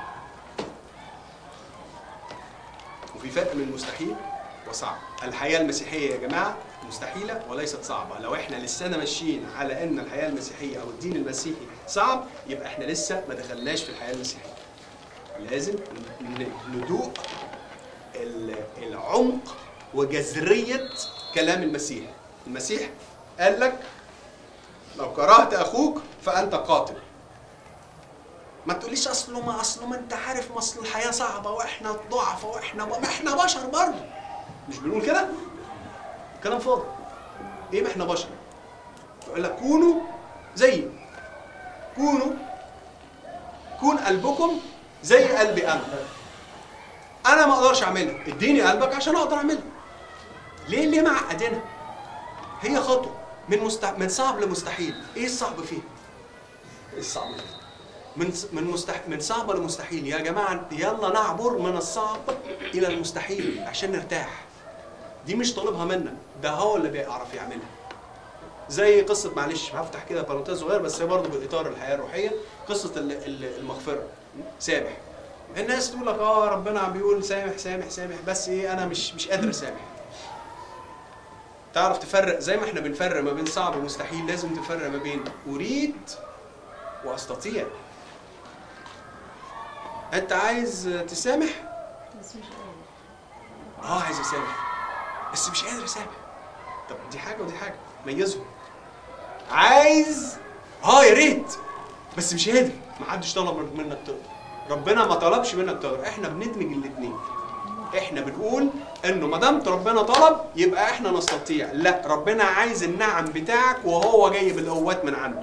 وفي فرق بين مستحيل وصعب الحياه المسيحيه يا جماعه مستحيله وليست صعبه لو احنا لسنا ماشيين على ان الحياه المسيحيه او الدين المسيحي صعب يبقى احنا لسه ما دخلناش في الحياه المسيحيه لازم ن- ندوق ال- العمق وجذريه كلام المسيح المسيح قال لك لو كرهت اخوك فانت قاتل ما تقوليش اصله ما اصله ما انت عارف ما اصل الحياه صعبه واحنا ضعف واحنا ما احنا بشر برضه مش بنقول كده؟ كلام فاضي ايه ما احنا بشر يقول لك كونوا زيي كونوا كون قلبكم زي قلبي انا انا ما اقدرش اعملها اديني قلبك عشان اقدر اعملها ليه ليه معقدينها هي خطوه من مستح... من صعب لمستحيل ايه الصعب فيها ايه الصعب فيها من من مستح... من صعب لمستحيل يا جماعه يلا نعبر من الصعب الى المستحيل عشان نرتاح دي مش طالبها منك ده هو اللي بيعرف يعملها زي قصه معلش هفتح كده بارونتاز صغير بس هي برضه باطار الحياه الروحيه قصه ال- ال- المغفره سامح الناس تقول لك اه ربنا عم بيقول سامح سامح سامح بس ايه انا مش مش قادر اسامح تعرف تفرق زي ما احنا بنفرق ما بين صعب ومستحيل لازم تفرق ما بين اريد واستطيع انت عايز تسامح اه عايز اسامح بس مش قادر اسامح طب دي حاجه ودي حاجه ميزهم عايز اه يا ريت بس مش قادر ما حدش طلب منك تقدر ربنا ما طلبش منك تقدر احنا بندمج الاثنين احنا بنقول انه ما دام ربنا طلب يبقى احنا نستطيع لا ربنا عايز النعم بتاعك وهو جايب القوات من عنده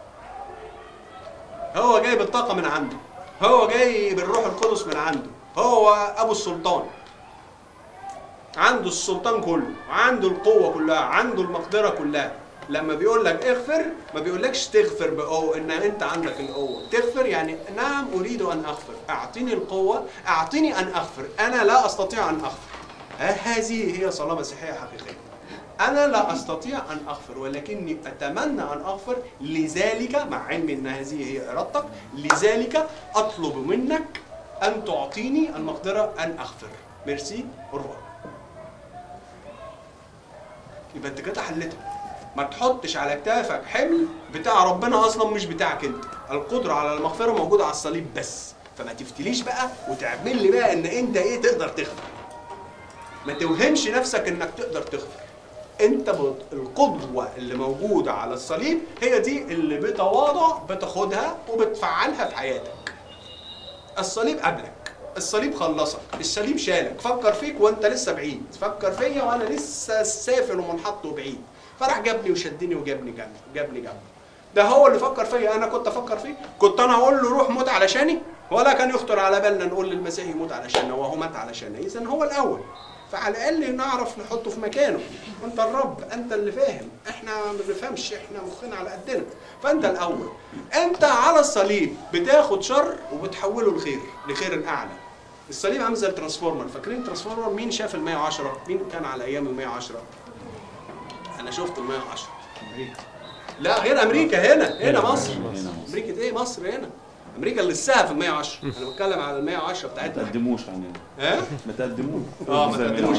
هو جايب الطاقه من عنده هو جايب الروح القدس من عنده هو ابو السلطان عنده السلطان كله عنده القوة كلها عنده المقدرة كلها لما بيقول لك اغفر ما بيقولكش تغفر بقوة ان انت عندك القوة تغفر يعني نعم اريد ان اغفر اعطيني القوة اعطيني ان اغفر انا لا استطيع ان اغفر ها- هذه هي صلاة مسيحية حقيقية أنا لا أستطيع أن أغفر ولكني أتمنى أن أغفر لذلك مع علمي أن هذه هي إرادتك لذلك أطلب منك أن تعطيني المقدرة أن أغفر ميرسي أورفوار يبقى أنت كده حلتها ما تحطش على كتافك حمل بتاع ربنا اصلا مش بتاعك انت القدره على المغفره موجوده على الصليب بس فما تفتليش بقى وتعمل لي بقى ان انت ايه تقدر تغفر ما توهمش نفسك انك تقدر تغفر انت بت- القدوه اللي موجوده على الصليب هي دي اللي بتواضع بتاخدها وبتفعلها في حياتك الصليب قبلك الصليب خلصك الصليب شالك فكر فيك وانت لسه بعيد فكر فيا وانا لسه سافل ومنحط وبعيد فراح جابني وشدني وجابني جنبه جابني جنبه ده هو اللي فكر فيا انا كنت افكر فيه كنت انا اقول له روح موت علشاني ولا كان يخطر على بالنا نقول للمسيح يموت علشاننا وهو مات علشاننا اذا هو الاول فعلى الاقل نعرف نحطه في مكانه انت الرب انت اللي فاهم احنا ما بنفهمش احنا مخنا على قدنا فانت الاول انت على الصليب بتاخد شر وبتحوله لخير لخير اعلى الصليب عامل زي الترانسفورمر فاكرين الترانسفورمر مين شاف ال 110 مين كان على ايام ال 110 انا شفت ال 110 لا غير امريكا هنا هنا مصر امريكا ايه مصر هنا امريكا اللي لسها في ال 110 انا بتكلم على ال 110 ما بتاعتنا تقدموش عننا ها ما تقدموش اه ما تقدموش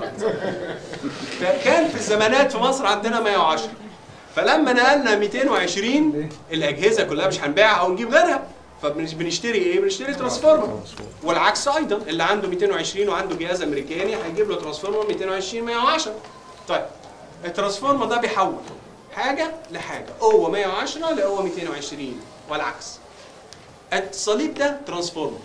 فكان في الزمانات في مصر عندنا 110 فلما نقلنا 220 الاجهزه كلها مش هنبيعها او نجيب غيرها فبنشتري ايه؟ بنشتري ترانسفورمر والعكس ايضا اللي عنده 220 وعنده جهاز امريكاني هيجيب له ترانسفورمر 220 110 طيب الترانسفورمر ده بيحول حاجه لحاجه قوه 110 لقوه 220 والعكس الصليب ده ترانسفورمر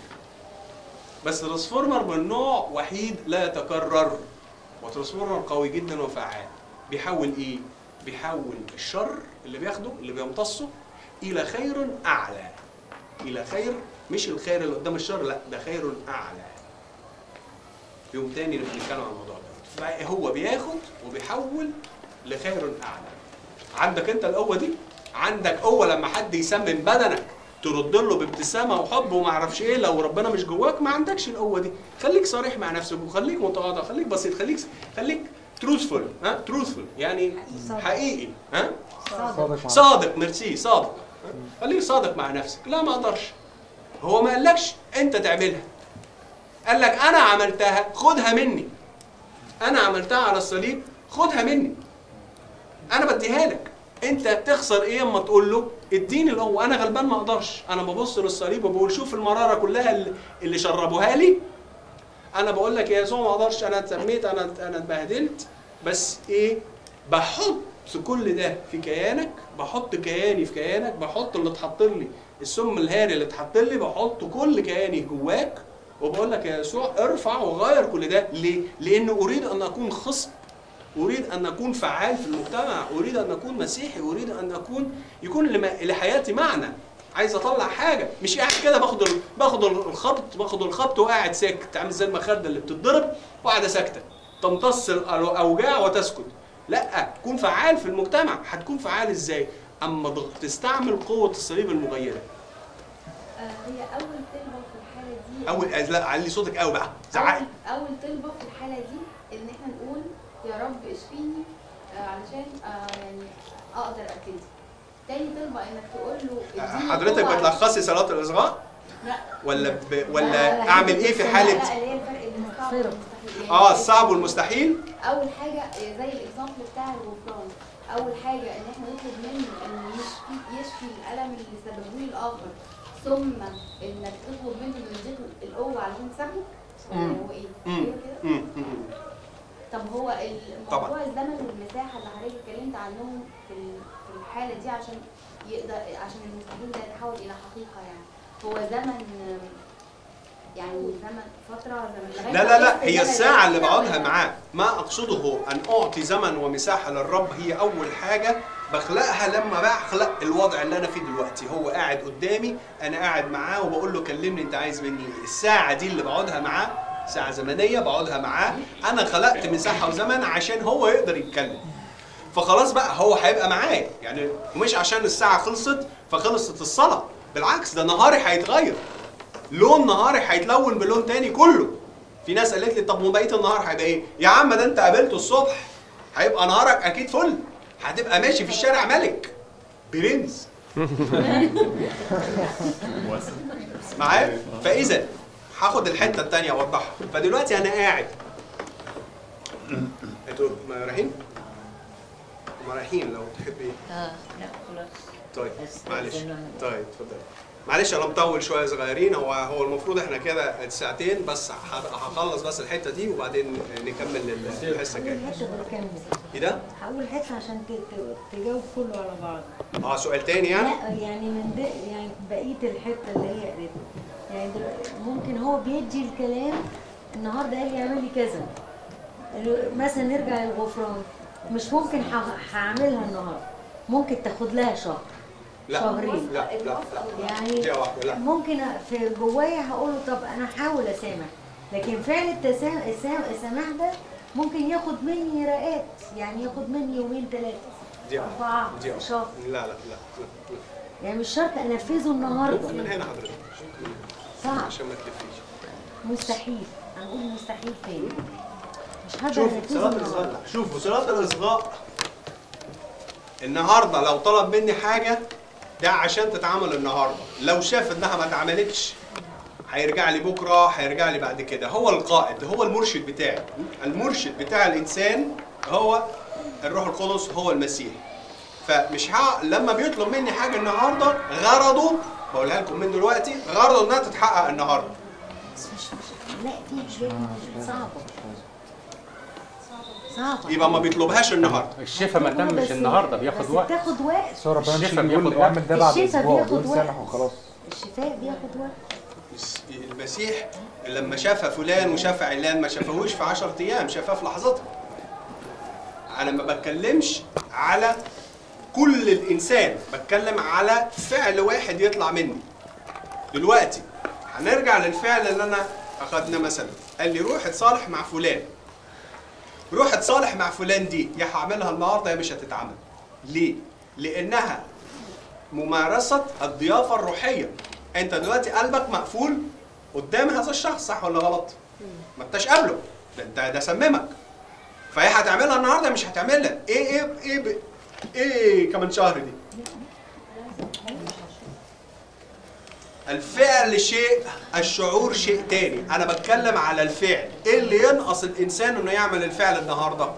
بس ترانسفورمر من نوع وحيد لا يتكرر وترانسفورمر قوي جدا وفعال بيحول ايه بيحول الشر اللي بياخده اللي بيمتصه الى خير اعلى الى خير مش الخير اللي قدام الشر لا ده خير اعلى يوم تاني بنتكلم عن الموضوع ده فهو بياخد وبيحول لخير اعلى عندك انت القوه دي عندك قوه لما حد يسمم بدنك ترد له بابتسامه وحب وما اعرفش ايه لو ربنا مش جواك ما عندكش القوه دي خليك صريح مع نفسك وخليك متواضع خليك بسيط خليك خليك تروثفول ها تروثفول يعني حقيقي ها صادق مع صادق ميرسي صادق خليك صادق مع نفسك لا ما اقدرش هو ما قالكش انت تعملها قال لك انا عملتها خدها مني انا عملتها على الصليب خدها مني انا بديها لك انت تخسر ايه اما تقول له اديني القوه انا غلبان ما اقدرش انا ببص للصليب وبقول شوف المراره كلها اللي- اللي شربوها لي انا بقول لك يا يسوع ما اقدرش انا اتسميت انا انا اتبهدلت بس ايه بحط كل ده في كيانك بحط كياني في كيانك بحط اللي اتحط لي السم الهاري اللي اتحط لي بحط كل كياني جواك وبقول لك يا يسوع ارفع وغير كل ده ليه؟ لان اريد ان اكون خصب اريد ان اكون فعال في المجتمع اريد ان اكون مسيحي اريد ان اكون يكون لما- لحياتي معنى عايز اطلع حاجه مش قاعد كده باخد ال- باخد الخبط باخد الخبط وقاعد ساكت عامل زي المخده اللي بتتضرب وقاعده ساكته تمتص الاوجاع وتسكت لا كون فعال في المجتمع هتكون فعال ازاي اما ضغ- تستعمل قوه الصليب المغيره آه، هي اول طلبه في الحاله دي اول لا علي صوتك قوي بقى زعقي أول- اول طلبه في الحاله دي ان احنا نقول يا رب اشفيني آه، علشان آه، يعني اقدر ابتدي تاني طلبه انك تقول له اديني حضرتك قوة بتلخصي صلاه الاصغاء لا ولا ب... لا، ولا لا، اعمل ايه في لا، حاله لا اللي هي الفرق بين الصعب والمستحيل يعني اه الصعب والمستحيل اول حاجه زي الاكزامبل بتاع الغفران اول حاجه ان احنا نطلب منه ان يشفي يشفي الالم اللي سببه لي الاخر ثم انك تطلب منه انه يديك القوه علشان تسامحه ولا مم. هو ايه؟ مم. ايوه كده؟ مم. مم. طب هو طبعاً. الموضوع الزمن والمساحه اللي حضرتك اتكلمت عنهم في ال- في الحاله دي عشان يقدر عشان المستحيل ده يتحول الى حقيقه يعني هو زمن يعني زمن فتره زمن لغاية لا ما لا لا يحس هي زمن الساعة اللي كده بقعدها ولا- معاه ما أقصده أن أعطي زمن ومساحة للرب هي أول حاجة بخلقها لما بخلق الوضع اللي أنا فيه دلوقتي هو قاعد قدامي أنا قاعد معاه وبقول له كلمني أنت عايز مني إيه الساعة دي اللي بقعدها معاه ساعة زمنية بقعدها معاه أنا خلقت مساحة وزمن عشان هو يقدر يتكلم فخلاص بقى هو هيبقى معايا يعني ومش عشان الساعة خلصت فخلصت الصلاة بالعكس ده نهاري هيتغير لون نهاري هيتلون بلون تاني كله في ناس قالت لي طب وبقيه النهار هيبقى ايه يا عم ده انت قابلته الصبح هيبقى نهارك اكيد فل هتبقى ماشي في الشارع ملك برنس معايا فاذا هاخد الحته الثانيه اوضحها فدلوقتي انا قاعد انتوا رايحين احنا رايحين لو تحبي اه لا خلاص طيب بس معلش استنى. طيب اتفضل معلش انا مطول شويه صغيرين هو هو المفروض احنا كده ساعتين بس ه- هخلص بس الحته دي وبعدين نكمل ال- الحصه هقول الجايه حته بكمل ايه ده؟ هقول حته عشان ت- ت- تجاوب كله على بعض اه سؤال تاني يعني؟ لا يعني من ده يعني بقيه الحته اللي هي قريتها يعني دلوقتي ممكن هو بيدي الكلام النهارده قال لي اعملي كذا مثلا نرجع للغفران مش ممكن ه- هعملها النهارده ممكن تاخد لها شهر لا شهرين. لا لا لا يعني دقيقة واحدة لا ممكن في جوايا هقول له طب انا هحاول اسامح لكن فعل التسامح السماح ده ممكن ياخد مني رقات يعني ياخد مني يومين ثلاثه دي اربعه دي شهر لا لا لا لا, لا. يعني مش شرط انفذه من النهارده هنا حضرتك صعب عشان ما تلفيش مستحيل هنقول مستحيل تاني مش هقدر شوف انفذه صلاة النهارده الإصغاء شوفوا صلاة الإصغاء النهارده لو طلب مني حاجة ده عشان تتعمل النهارده لو شاف انها ما اتعملتش هيرجع لي بكره هيرجع لي بعد كده هو القائد هو المرشد بتاعي المرشد بتاع الانسان هو الروح القدس هو المسيح فمش ها لما بيطلب مني حاجه النهارده غرضه بقولها لكم من دلوقتي غرضه انها تتحقق النهارده بس مش مش لا في شويه صعبه صعبه يبقى ما بيطلبهاش النهارده الشفا ما تمش بس- النهارده بياخد بس وقت بتاخد وقت بس هو ربنا مش الشفا بيقول بياخد وقت. اعمل ده بعد الشفا اسبوع بياخد بيقول وقت. سامح وخلاص الشفاء بياخد وقت المسيح لما شاف فلان وشاف علان ما شافهوش في 10 ايام شافاه في لحظتها انا ما بتكلمش على كل الانسان بتكلم على فعل واحد يطلع مني دلوقتي هنرجع للفعل اللي انا اخدنا مثلا قال لي روح اتصالح مع فلان روح اتصالح مع فلان دي يا هعملها النهارده يا مش هتتعمل ليه لانها ممارسه الضيافه الروحيه انت دلوقتي قلبك مقفول قدام هذا الشخص صح ولا غلط ما انتش قابله ده انت ده سممك فهي هتعملها النهارده مش هتعملها ايه ايه ايه ب... ايه كمان شهر دي الفعل شيء الشعور شيء تاني انا بتكلم على الفعل ايه اللي ينقص الانسان انه يعمل الفعل النهارده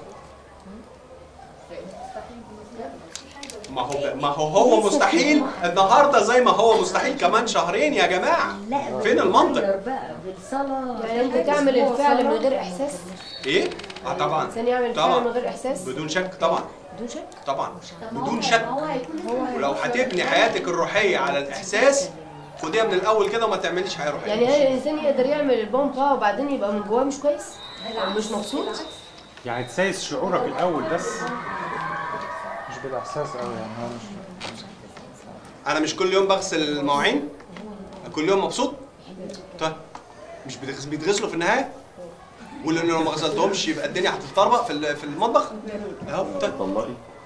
ما هو ما هو هو مستحيل النهارده زي ما هو مستحيل كمان شهرين يا جماعه لا فين المنطق؟ بتغير بقى بالصلاه يعني انت تعمل أسبوع الفعل من صلاة. غير احساس ايه اه طبعا الانسان يعمل الفعل طبعا من غير احساس بدون شك طبعا بدون شك طبعا طب ما هو- بدون شك ما هو هيكون لسه ولو هتبني حياتك الروحيه على الاحساس خديها من الاول كده وما تعمليش حياه روحيه يعني هل الانسان يقدر يعمل البومبا وبعدين يبقى من جواه مش كويس او مش مبسوط يعني تسايس شعورك الاول بس مش بالاحساس قوي يعني هو مش انا مش كل يوم بغسل المواعين كل يوم مبسوط طيب مش بتغس- بيتغسلوا في النهايه ولان لو ما غسلتهمش يبقى الدنيا هتتطربق في ال- في المطبخ اهو طيب والله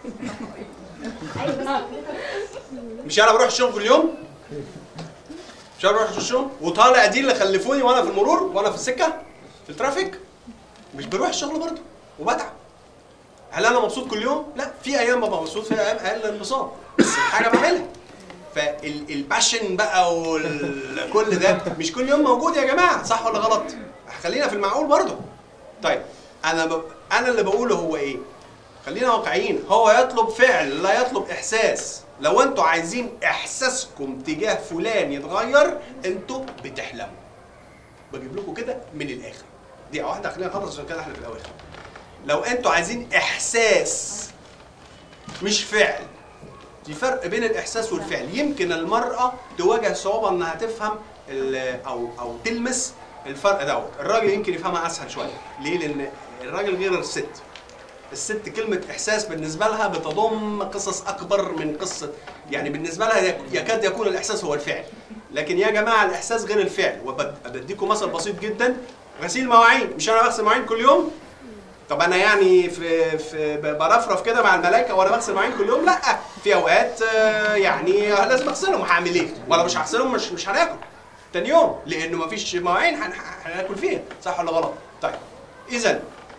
مش انا بروح الشغل كل يوم مش انا بروح الشغل وطالع دي اللي خلفوني وانا في المرور وانا في السكه في الترافيك مش بروح الشغل برضه وبتعب هل انا مبسوط كل يوم؟ لا في ايام ببقى مبسوط في ايام اقل انبساط بس الحاجه بعملها فالباشن بقى وكل ده مش كل يوم موجود يا جماعه صح ولا غلط؟ خلينا في المعقول برضه طيب انا ب... انا اللي بقوله هو ايه؟ خلينا واقعيين هو يطلب فعل لا يطلب احساس لو انتوا عايزين احساسكم تجاه فلان يتغير انتوا بتحلموا بجيب لكم كده من الاخر دقيقه واحده خلينا نخلص عشان كده احنا في الاواخر لو انتوا عايزين احساس مش فعل في فرق بين الاحساس والفعل يمكن المراه تواجه صعوبه انها تفهم ال- او او تلمس الفرق دوت الراجل يمكن يفهمها اسهل شويه ليه لان الراجل غير الست الست كلمة إحساس بالنسبة لها بتضم قصص أكبر من قصة يعني بالنسبة لها يك- يكاد يكون الإحساس هو الفعل لكن يا جماعة الإحساس غير الفعل وبديكم مثل بسيط جدا غسيل مواعين مش أنا بغسل مواعين كل يوم طب أنا يعني في, في ب- برفرف كده مع الملائكة وأنا بغسل مواعين كل يوم لا في أوقات آه، يعني لازم أغسلهم هعمل إيه ولا مش هغسلهم مش مش هناكل تاني يوم لأنه مفيش مواعين هن- هناكل فيها صح ولا غلط طيب إذا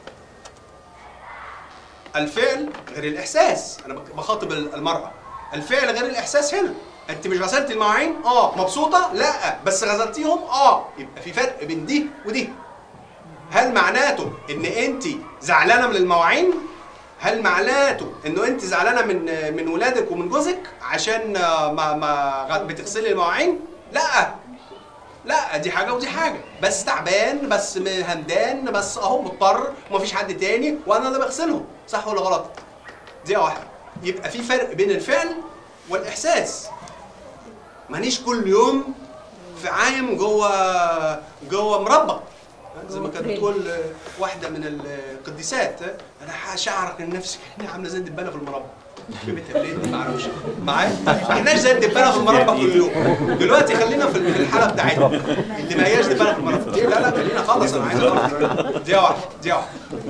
الفعل غير الاحساس انا بك- بخاطب ال- المراه الفعل غير الاحساس هنا انت مش غسلت المواعين اه مبسوطه لا بس غسلتيهم اه يبقى في فرق بين دي ودي هل معناته ان انت زعلانه من المواعين هل معناته انه انت زعلانه من من ولادك ومن جوزك عشان آه، ما ما غ- بتغسلي المواعين لا لا دي حاجه ودي حاجه بس تعبان بس م- همدان بس اهو مضطر ومفيش حد تاني وانا اللي بغسلهم صح ولا غلط دي واحده يبقى في فرق بين الفعل والاحساس مانيش كل يوم في عايم جوه جوه مربى زي ما كانت بتقول آه، واحده من القديسات آه، انا شعرك ان نفسك احنا عامله زي الدبانه في المربى في بيت ولاد ما اعرفش معايا ما احناش زي الدبانه في المربى كل يوم دلوقتي خلينا في في الحاله بتاعتنا اللي ما هياش دبانه في المربى لا لا خلينا خالص انا عايز أعرف. دي واحده دي واحده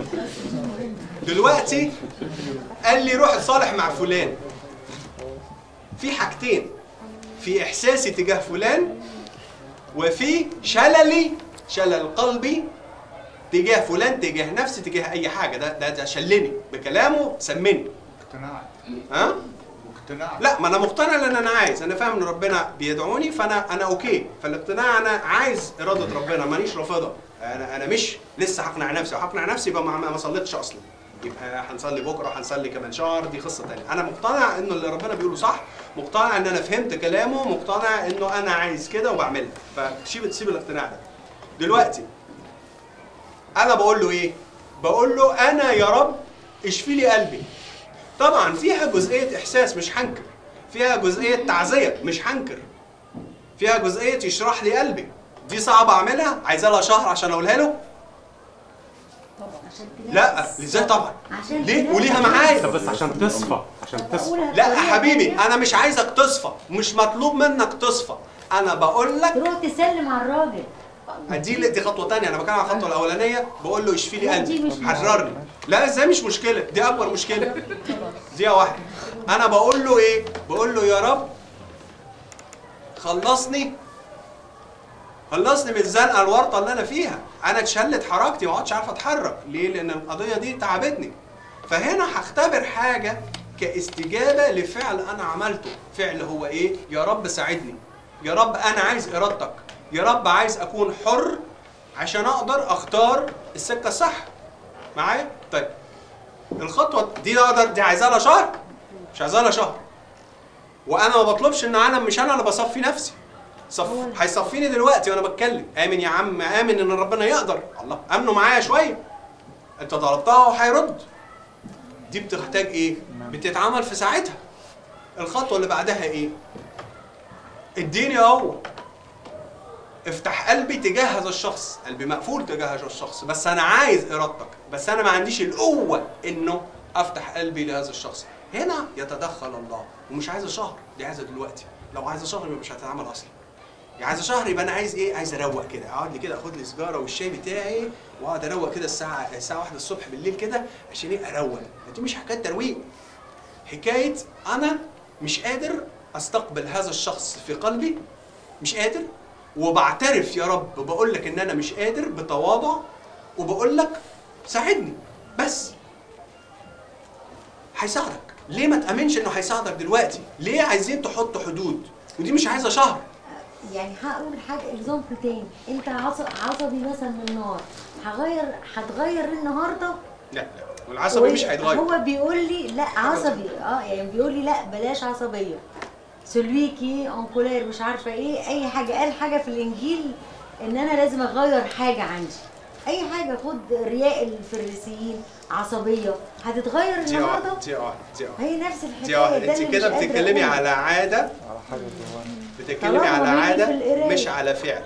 دلوقتي قال لي روح اتصالح مع فلان في حاجتين في احساسي تجاه فلان وفي شللي شلل قلبي تجاه فلان تجاه نفسي تجاه اي حاجه ده ده, ده شلني بكلامه سمني اقتناع ها مقتنع لا ما انا مقتنع لان انا عايز انا فاهم ان ربنا بيدعوني فانا انا اوكي فالاقتناع انا عايز اراده ربنا مانيش رافضها انا انا مش لسه هقنع نفسي وهقنع نفسي يبقى ما ما صليتش اصلا يبقى هنصلي بكره هنصلي كمان شهر دي قصه تانية انا مقتنع انه اللي ربنا بيقوله صح مقتنع ان انا فهمت كلامه مقتنع انه انا عايز كده وبعملها فسيب سيب الاقتناع ده دلوقتي انا بقول له ايه بقول له انا يا رب اشفي لي قلبي طبعا فيها جزئيه احساس مش هنكر فيها جزئيه تعزيه مش هنكر فيها جزئيه يشرح لي قلبي دي صعبه اعملها عايزه لها شهر عشان اقولها له عشان لا ازاي طبعا عشان ليه تنافس. وليها معايا طب بس عشان تصفى عشان تصفى بقولها لا يا بطريقة حبيبي تانية. انا مش عايزك تصفى مش مطلوب منك تصفى انا بقول لك تروح تسلم على الراجل دي دي خطوه تانية انا بتكلم على الخطوه الاولانيه بقول له اشفي لي لا، دي قلبي مش مشكلة. حررني لا ازاي مش مشكله دي اكبر مشكله دي واحده انا بقول له ايه بقول له يا رب خلصني خلصني من الزنقه الورطه اللي انا فيها انا اتشلت حركتي ما عادش عارف اتحرك ليه لان القضيه دي تعبتني فهنا هختبر حاجه كاستجابه لفعل انا عملته فعل هو ايه يا رب ساعدني يا رب انا عايز ارادتك يا رب عايز اكون حر عشان اقدر اختار السكه الصح معايا طيب الخطوه دي اقدر دي عايزها لها شهر مش عايزها لها شهر وانا ما بطلبش ان انا مش انا اللي بصفي نفسي صف هيصفيني دلوقتي وانا بتكلم امن يا عم امن ان ربنا يقدر الله امنوا معايا شويه انت طلبتها وهيرد دي بتحتاج ايه بتتعمل في ساعتها الخطوه اللي بعدها ايه اديني اهو افتح قلبي تجاه هذا الشخص قلبي مقفول تجاه هذا الشخص بس انا عايز ارادتك بس انا ما عنديش القوه انه افتح قلبي لهذا الشخص هنا يتدخل الله ومش عايزه شهر دي عايزه دلوقتي لو عايزه شهر يبقى مش هتتعمل اصلا يعني عايزه شهر يبقى انا عايز ايه عايز اروق كده اقعد لي كده اخد لي سيجاره والشاي بتاعي واقعد اروق كده الساعه الساعه 1 الصبح بالليل كده عشان ايه اروق دي مش حكايه ترويق حكايه انا مش قادر استقبل هذا الشخص في قلبي مش قادر وبعترف يا رب بقول لك ان انا مش قادر بتواضع وبقول لك ساعدني بس هيساعدك ليه ما تامنش انه هيساعدك دلوقتي ليه عايزين تحطوا حدود ودي مش عايزه شهر يعني هقول حاجه اكزامبل تاني انت عص- عصبي مثلا من النار هغير هتغير النهارده لا لا والعصبي مش هيتغير هو بيقول لي لا عصبي اه يعني بيقول لي لا بلاش عصبيه سلوي كي ان كولير مش عارفه ايه اي حاجه قال حاجه في الانجيل ان انا لازم اغير حاجه عندي اي حاجه خد رياء الفريسيين عصبيه هتتغير دي النهارده واحد دي واحد دي واحد هي نفس دي الحكايه واحد ده انت اللي كده مش قادرة بتتكلمي أقوله. على عاده على حاجه جوانا بتتكلمي طالما على هو بيجي في عاده القراية. مش على فعل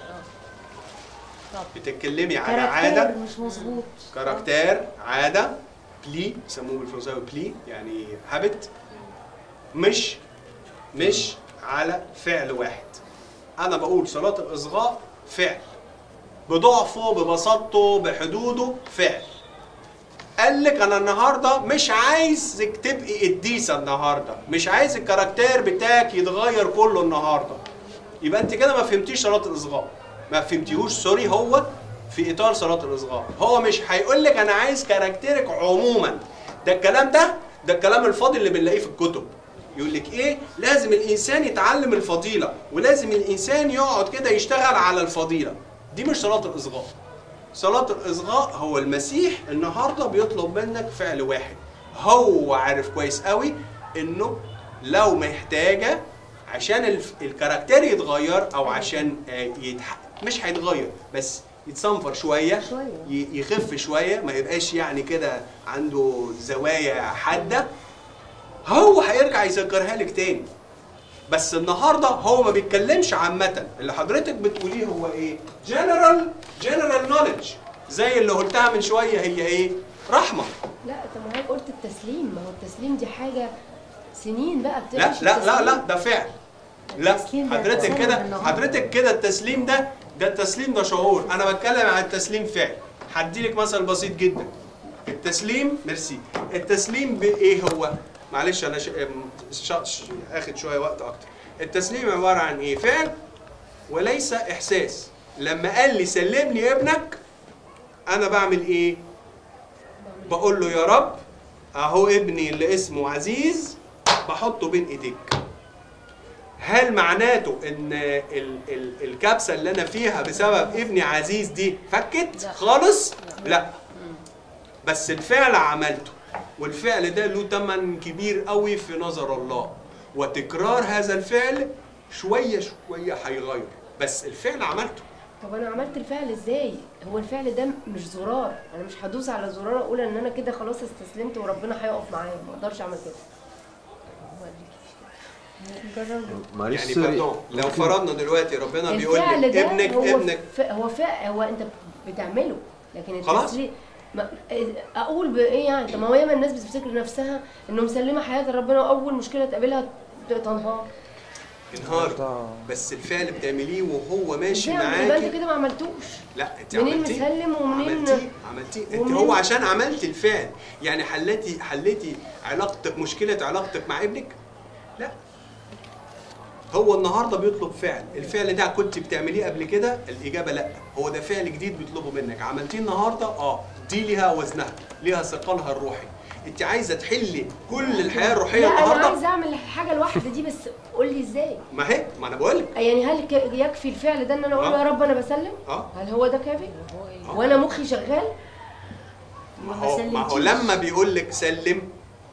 بتتكلمي على كاركتير عاده مش مظبوط كاركتير عاده بلي بيسموه بالفرنساوي بلي يعني هابت مش مش على فعل واحد انا بقول صلاه الاصغاء فعل بضعفه ببساطته بحدوده فعل قال لك انا النهارده مش عايزك تبقي قديسه النهارده مش عايز الكاركتير بتاعك يتغير كله النهارده يبقى انت كده ما فهمتيش صلاه الاصغاء ما فهمتيهوش سوري هو في اطار صلاه الاصغاء هو مش هيقول لك انا عايز كاركتيرك عموما ده الكلام ده ده الكلام الفاضي اللي بنلاقيه في الكتب يقول لك ايه لازم الانسان يتعلم الفضيله ولازم الانسان يقعد كده يشتغل على الفضيله دي مش صلاه الاصغاء صلاة الإصغاء هو المسيح النهارده بيطلب منك فعل واحد هو عارف كويس قوي انه لو محتاجه عشان الف- الكاركتير يتغير او عشان آه، يتح... مش هيتغير بس يتصنفر شويه شوية. ي- يخف شويه ما يبقاش يعني كده عنده زوايا حاده هو هيرجع يذكرها لك تاني بس النهارده هو ما بيتكلمش عامة اللي حضرتك بتقوليه هو ايه؟ جنرال جنرال نوليدج زي اللي قلتها من شوية هي ايه؟ رحمة لا طب ما هي قلت التسليم ما هو التسليم دي حاجه سنين بقى لا بتعيش لا لا التسليم. لا ده فعل لا التسليم ده حضرتك سنة كده النهاردة. حضرتك كده التسليم ده ده التسليم ده شعور انا بتكلم عن التسليم فعل هديلك مثل بسيط جدا التسليم ميرسي التسليم بايه هو معلش انا ش... ش... ش... اخد شويه وقت اكتر التسليم عباره عن ايه فعل وليس احساس لما قال لي سلم لي ابنك انا بعمل ايه بقول له يا رب اهو ابني اللي اسمه عزيز بحطه بين ايديك هل معناته ان ال ال الكبسه اللي انا فيها بسبب ابني عزيز دي فكت لا. خالص لا بس الفعل عملته والفعل ده له ثمن كبير قوي في نظر الله وتكرار هذا الفعل شويه شويه هيغير بس الفعل عملته طب انا عملت الفعل ازاي هو الفعل ده مش زرار انا مش هدوس على زرار اقول ان انا كده خلاص استسلمت وربنا هيقف معايا ما اقدرش اعمل كده معلش يعني سوري باردون لو ممكن- فرضنا دلوقتي ربنا بيقول الفعل لك ده ابنك هو ابنك ف... هو فعل هو انت بتعمله لكن خلاص. التسليم ما... اقول بايه يعني طب ما هو ياما الناس بتفتكر نفسها انه مسلمه حياه ربنا واول مشكله تقابلها تنهار انهار بس الفعل بتعمليه وهو ماشي ازاي يبقى انت معاكي كده ما عملتوش لا انت منين عملتيه مسلم ومنين عملتيه عملتيه انت ومنين- هو عشان عملت الفعل يعني حلتي حلتي علاقتك مشكله علاقتك مع ابنك لا هو النهارده بيطلب فعل الفعل ده كنت بتعمليه قبل كده الاجابه لا هو ده فعل جديد بيطلبه منك عملتيه النهارده اه دي ليها وزنها ليها ثقلها الروحي انت عايزه تحلي كل الحياه الروحيه لا انا النهارده عايزه اعمل الحاجه الواحده دي بس قول لي ازاي ما هي ما انا بقول لك يعني هل ك- يكفي الفعل ده ان انا اقول له آه. يا رب انا بسلم اه هل هو ده كافي آه. وانا مخي شغال ما هو ما هو لما بيقول لك سلم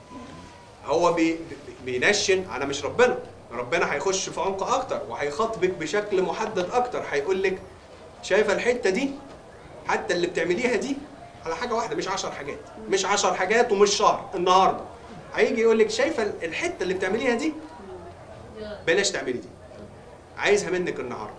هو بي بي- بينشن انا مش ربنا ربنا هيخش في عمق اكتر وهيخاطبك بشكل محدد اكتر هيقول لك شايفه الحته دي حتى اللي بتعمليها دي على حاجه واحده مش 10 حاجات مش 10 حاجات ومش شهر النهارده هيجي يقول لك شايفه الحته اللي بتعمليها دي بلاش تعملي دي عايزها منك النهارده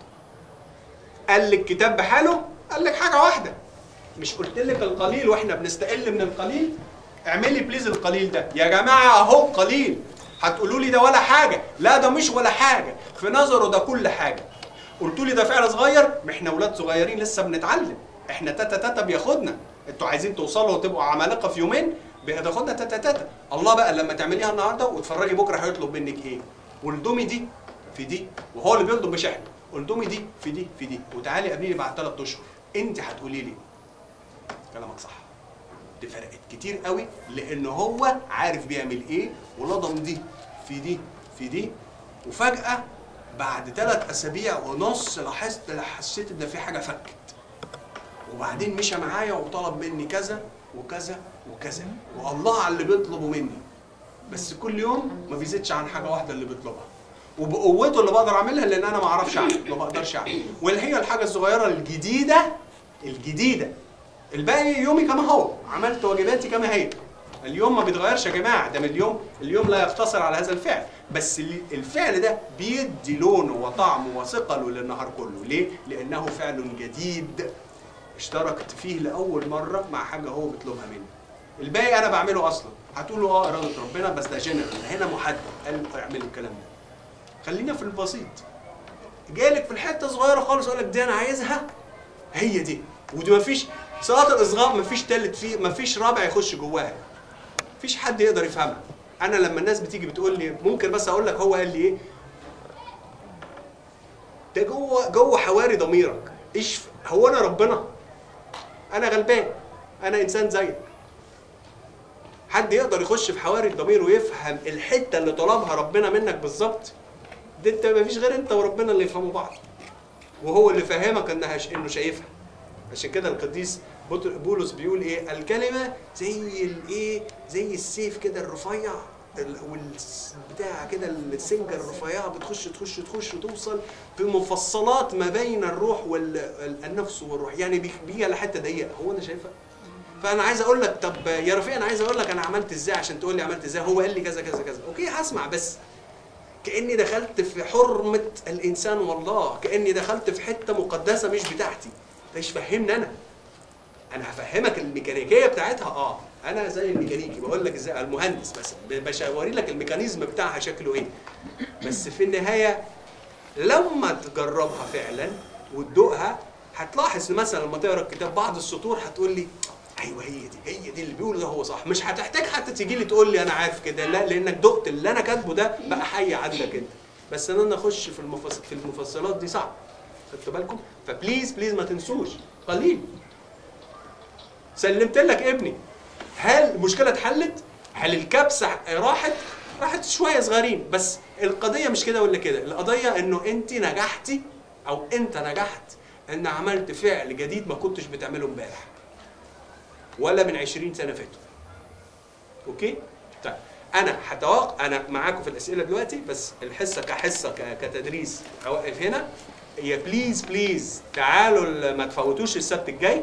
قال لك كتاب بحاله قال لك حاجه واحده مش قلت لك القليل واحنا بنستقل من القليل اعملي بليز القليل ده يا جماعه اهو قليل هتقولوا لي ده ولا حاجه لا ده مش ولا حاجه في نظره ده كل حاجه قلتوا لي ده فعل صغير ما احنا اولاد صغيرين لسه بنتعلم احنا تاتا تاتا بياخدنا انتوا عايزين توصلوا وتبقوا عمالقه في يومين بياخدنا تاتا تاتا الله بقى لما تعمليها النهارده وتفرجي بكره هيطلب منك ايه والدومي دي في دي وهو اللي بيطلب مش احنا والدومي دي في دي في دي وتعالي قابليني بعد ثلاث اشهر انت هتقولي لي كلامك صح دي فرقت كتير قوي لان هو عارف بيعمل ايه ولضم دي في دي في دي وفجاه بعد ثلاث اسابيع ونص لاحظت حسيت ان في حاجه فكت وبعدين مشى معايا وطلب مني كذا وكذا وكذا والله على اللي بيطلبه مني بس كل يوم ما بيزيدش عن حاجه واحده اللي بيطلبها وبقوته اللي بقدر اعملها لان انا ما اعرفش اعمل ما بقدرش اعمل واللي هي الحاجه الصغيره الجديده الجديده الباقي يومي كما هو عملت واجباتي كما هي اليوم ما بيتغيرش يا جماعه ده من اليوم اليوم لا يقتصر على هذا الفعل بس ال- الفعل ده بيدي لونه وطعمه وثقله للنهار كله ليه لانه فعل جديد اشتركت فيه لاول مره مع حاجه هو بيطلبها مني الباقي انا بعمله اصلا هتقولوا اه اراده ربنا بس ده جنرال هنا محدد قال اعملوا الكلام ده خلينا في البسيط جالك في الحته صغيره خالص اقول لك دي انا عايزها هي دي ودي مفيش صلاه الاصغاء مفيش تالت فيه مفيش رابع يخش جواها مفيش حد يقدر يفهمها انا لما الناس بتيجي بتقول لي ممكن بس اقول لك هو قال لي ايه ده جوه جوه حواري ضميرك ايش ف- هو انا ربنا انا غلبان انا انسان زيك حد يقدر يخش في حواري الضمير ويفهم الحته اللي طلبها ربنا منك بالظبط ده انت مفيش غير انت وربنا اللي يفهموا بعض وهو اللي فاهمك انها ش... انه شايفها عشان كده القديس بط- بولس بيقول ايه الكلمه زي الايه زي السيف كده الرفيع ال- والبتاع كده السنجه الرفيعه بتخش تخش تخش توصل في مفصلات ما بين الروح والنفس والروح يعني بي- بيجي على حته ضيقه هو انا شايفها فانا عايز اقول لك طب يا رفيق انا عايز اقول لك انا عملت ازاي عشان تقول لي عملت ازاي هو قال لي كذا كذا كذا اوكي هسمع بس كاني دخلت في حرمه الانسان والله كاني دخلت في حته مقدسه مش بتاعتي مش فهمني انا انا هفهمك الميكانيكيه بتاعتها اه انا زي الميكانيكي بقول لك ازاي المهندس بس بشاوري لك الميكانيزم بتاعها شكله ايه بس في النهايه لما تجربها فعلا وتدوقها هتلاحظ مثلا لما تقرا الكتاب بعض السطور هتقول لي ايوه هي دي هي دي اللي بيقوله ده هو صح مش هتحتاج حتى تيجي لي تقول لي انا عارف كده لا لانك دقت اللي انا كاتبه ده بقى حي عندك انت بس ان انا اخش في المفصل في المفصلات دي صعب خدتوا بالكم فبليز بليز ما تنسوش قليل سلمت لك ابني هل المشكله اتحلت هل الكبسه راحت راحت شويه صغيرين بس القضيه مش كده ولا كده القضيه انه انت نجحتي او انت نجحت ان عملت فعل جديد ما كنتش بتعمله امبارح ولا من 20 سنه فاتوا اوكي طيب انا هتوقع انا معاكم في الاسئله دلوقتي بس الحصه كحصه ك- كتدريس اوقف هنا هي بليز بليز تعالوا ال- ما تفوتوش السبت الجاي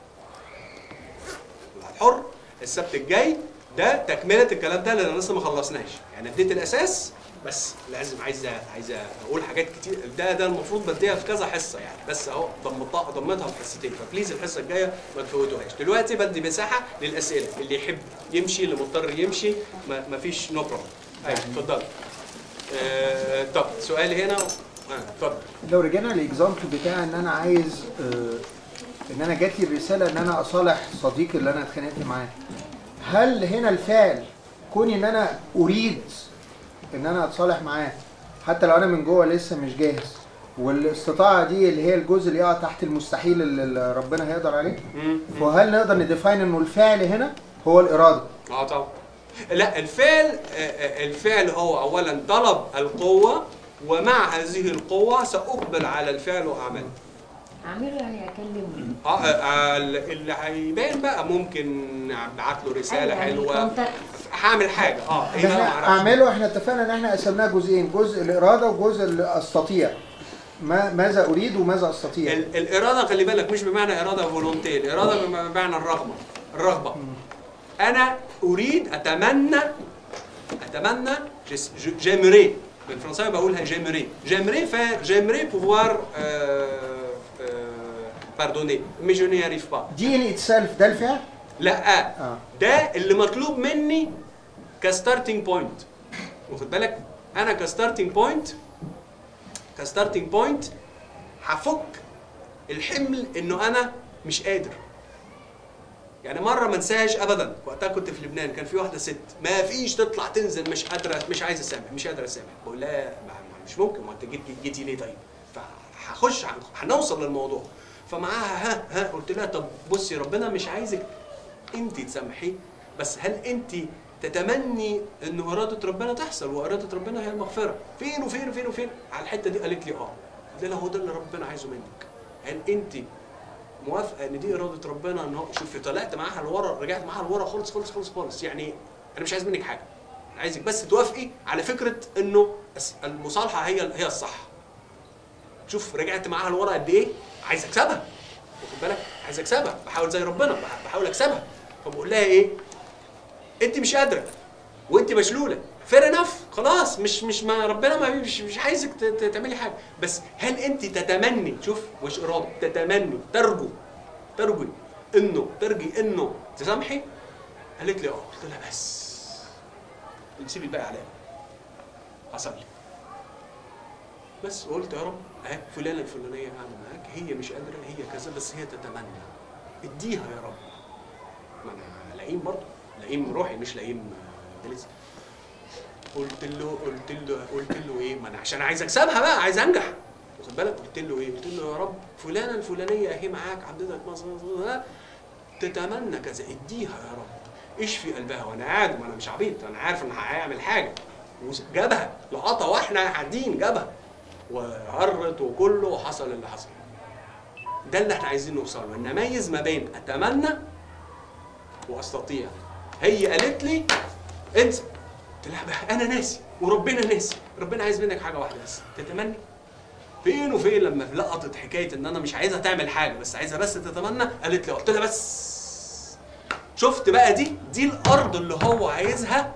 حر السبت الجاي ده تكمله الكلام ده لان لسه ما خلصناش يعني اديت الاساس بس لازم عايز عايز اقول حاجات كتير ده ده المفروض بديها في كذا حصه يعني بس اهو ضمتها ضمتها في حصتين فبليز الحصه الجايه ما تفوتوهاش دلوقتي بدي مساحه للاسئله اللي يحب يمشي اللي مضطر يمشي ما, ما فيش نو بروبلم ايوه اتفضل آه طب سؤال هنا آه، اتفضل لو رجعنا للاكزامبل بتاع ان انا عايز آه، ان انا جات لي الرساله ان انا اصالح صديقي اللي انا اتخانقت معاه هل هنا الفعل كوني ان انا اريد ان انا اتصالح معاه حتى لو انا من جوه لسه مش جاهز والاستطاعه دي اللي هي الجزء اللي يقع تحت المستحيل اللي اللي ربنا هيقدر عليه فهل نقدر نديفاين انه الفعل هنا هو الاراده اه طبعا لا الفعل آه، آه، الفعل هو اولا طلب القوه ومع هذه القوه ساقبل على الفعل واعمله اعمله يعني اكلمه اه آه، اللي هيبان بقى ممكن ابعت له رساله أيوة، يعني حلوه كونتاكت. هعمل حاجه اه ايه بقى احنا معرفش. اعمله احنا اتفقنا ان احنا قسمناه جزئين جزء الاراده وجزء اللي استطيع ما ماذا اريد وماذا استطيع ال- الاراده خلي بالك مش بمعنى اراده فولونتي الاراده بمعنى الرغبه الرغبه انا اريد اتمنى اتمنى جس- ج- جيمري بالفرنساوي بقولها جيمري جيمري فير جيمري بوفوار باردوني مي جو ني اريف با دي ان اتسلف ده الفعل لا اه ده اللي مطلوب مني كستارتنج بوينت واخد بالك انا كستارتنج بوينت كستارتنج بوينت هفك الحمل انه انا مش قادر يعني مره ما انساهاش ابدا وقتها كنت في لبنان كان في واحده ست ما فيش تطلع تنزل مش قادره مش عايزه اسامح مش قادره اسامح بقول لها ما- ما- مش ممكن ما انت جيت جيتي ليه طيب فهخش هن- هنوصل للموضوع فمعاها ها ها قلت لها طب بصي ربنا مش عايزك انت تسامحي بس هل انت تتمني ان اراده ربنا تحصل واراده ربنا هي المغفره فين وفين وفين وفين على الحته دي قالت لي اه قلت لها هو ده اللي ربنا عايزه منك هل انت موافقه ان دي اراده ربنا ان هو شوفي طلعت معاها لورا رجعت معاها لورا خالص خالص خالص خالص يعني انا مش عايز منك حاجه انا عايزك بس توافقي على فكره انه الس- المصالحه هي هي الصح شوف رجعت معاها لورا قد ايه عايز اكسبها واخد بالك عايز اكسبها بحاول زي ربنا بح- بحاول اكسبها فبقول لها ايه انت مش قادره وانت مشلوله فير انف خلاص مش مش ما ربنا ما مش, مش عايزك ت- ت- تعملي حاجه بس هل انت تتمني شوف مش اراده تتمني ترجو ترجي انه ترجي انه تسامحي قالت لي اه قلت لها بس نسيب الباقي عليا اصلي بس قلت يا رب اهي فلانه الفلانيه قاعده معاك هي مش قادره هي كذا بس هي تتمنى اديها يا رب ما انا لئيم برضه لئيم روحي مش لئيم آه، جلسي قلت له قلت له قلت له ايه ما انا عشان عايز اكسبها بقى عايز انجح واخد بالك قلت له ايه قلت له يا رب فلانه الفلانيه اهي معاك عبدتك مصر تتمنى كذا اديها يا رب اشفي قلبها وانا قاعد ما انا مش عبيط انا عارف ان هيعمل حاجه وجابها لقطه واحنا قاعدين جابها وعرت وكله وحصل اللي حصل ده اللي احنا عايزين نوصل له ان اميز ما بين اتمنى واستطيع هي قالت لي انت قلت لها بقى انا ناسي وربنا ناسي ربنا عايز منك حاجه واحده بس تتمنى فين وفين لما لقطت حكايه ان انا مش عايزها تعمل حاجه بس عايزها بس تتمنى قالت لي قلت لها بس شفت بقى دي دي الارض اللي هو عايزها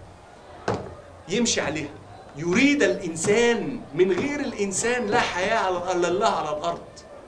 يمشي عليها يريد الانسان من غير الانسان لا حياه على الا الله على الارض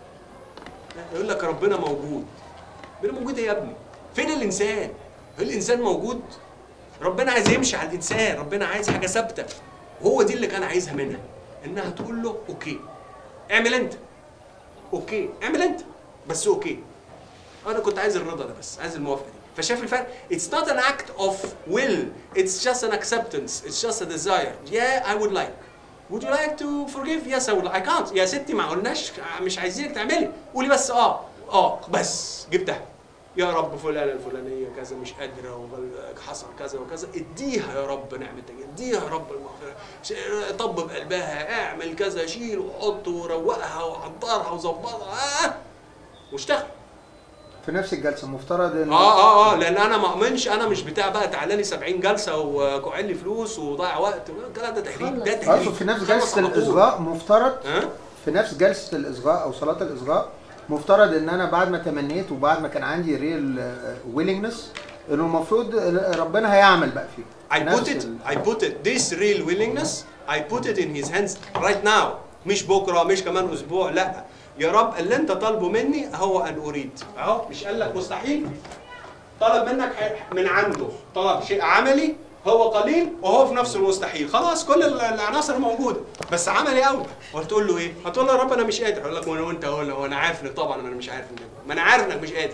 يقول لك ربنا موجود ربنا موجود ايه يا ابني فين الانسان الانسان موجود ربنا عايز يمشي على الانسان ربنا عايز حاجه ثابته وهو دي اللي كان عايزها منها انها تقول له اوكي اعمل انت اوكي اعمل انت بس اوكي انا كنت عايز الرضا ده بس عايز الموافقه دي فشاف الفرق it's not an act of will it's just an acceptance it's just a desire yeah I would like would you like to forgive yes I would like. I can't يا ستي ما قلناش مش عايزينك تعملي قولي بس اه اه بس جبتها يا رب فلانه الفلانيه كذا مش قادره وغل- حصل كذا وكذا اديها يا رب نعمتك اديها يا رب المغفره ش- طبب قلبها اعمل كذا شيل وحط وروقها وحضرها وظبطها آه. واشتغل في نفس الجلسه مفترض ان اه اه اه لان انا ما اؤمنش انا مش بتاع بقى تعالى لي 70 جلسه وكوع لي فلوس وضيع وقت الكلام ده تهريج ده تهريج اقصد في نفس خلص جلسه على طول. الاصغاء مفترض ها في نفس جلسه الاصغاء او صلاه الاصغاء مفترض ان انا بعد ما تمنيت وبعد ما كان عندي ريل ويلنجنس انه المفروض ربنا هيعمل بقى فيه I put it I put it this real willingness I put it in his hands right now مش بكره مش كمان اسبوع لا يا رب اللي انت طالبه مني هو ان اريد اهو مش قال لك مستحيل طلب منك ح- من عنده طلب شيء عملي هو قليل وهو في نفسه المستحيل خلاص كل ال- العناصر موجوده بس عملي قوي وهتقول له ايه هتقول له يا رب انا مش قادر اقول لك وانا وانت اقول له انا عارف انك طبعا انا مش عارف انك ما انا عارف انك مش قادر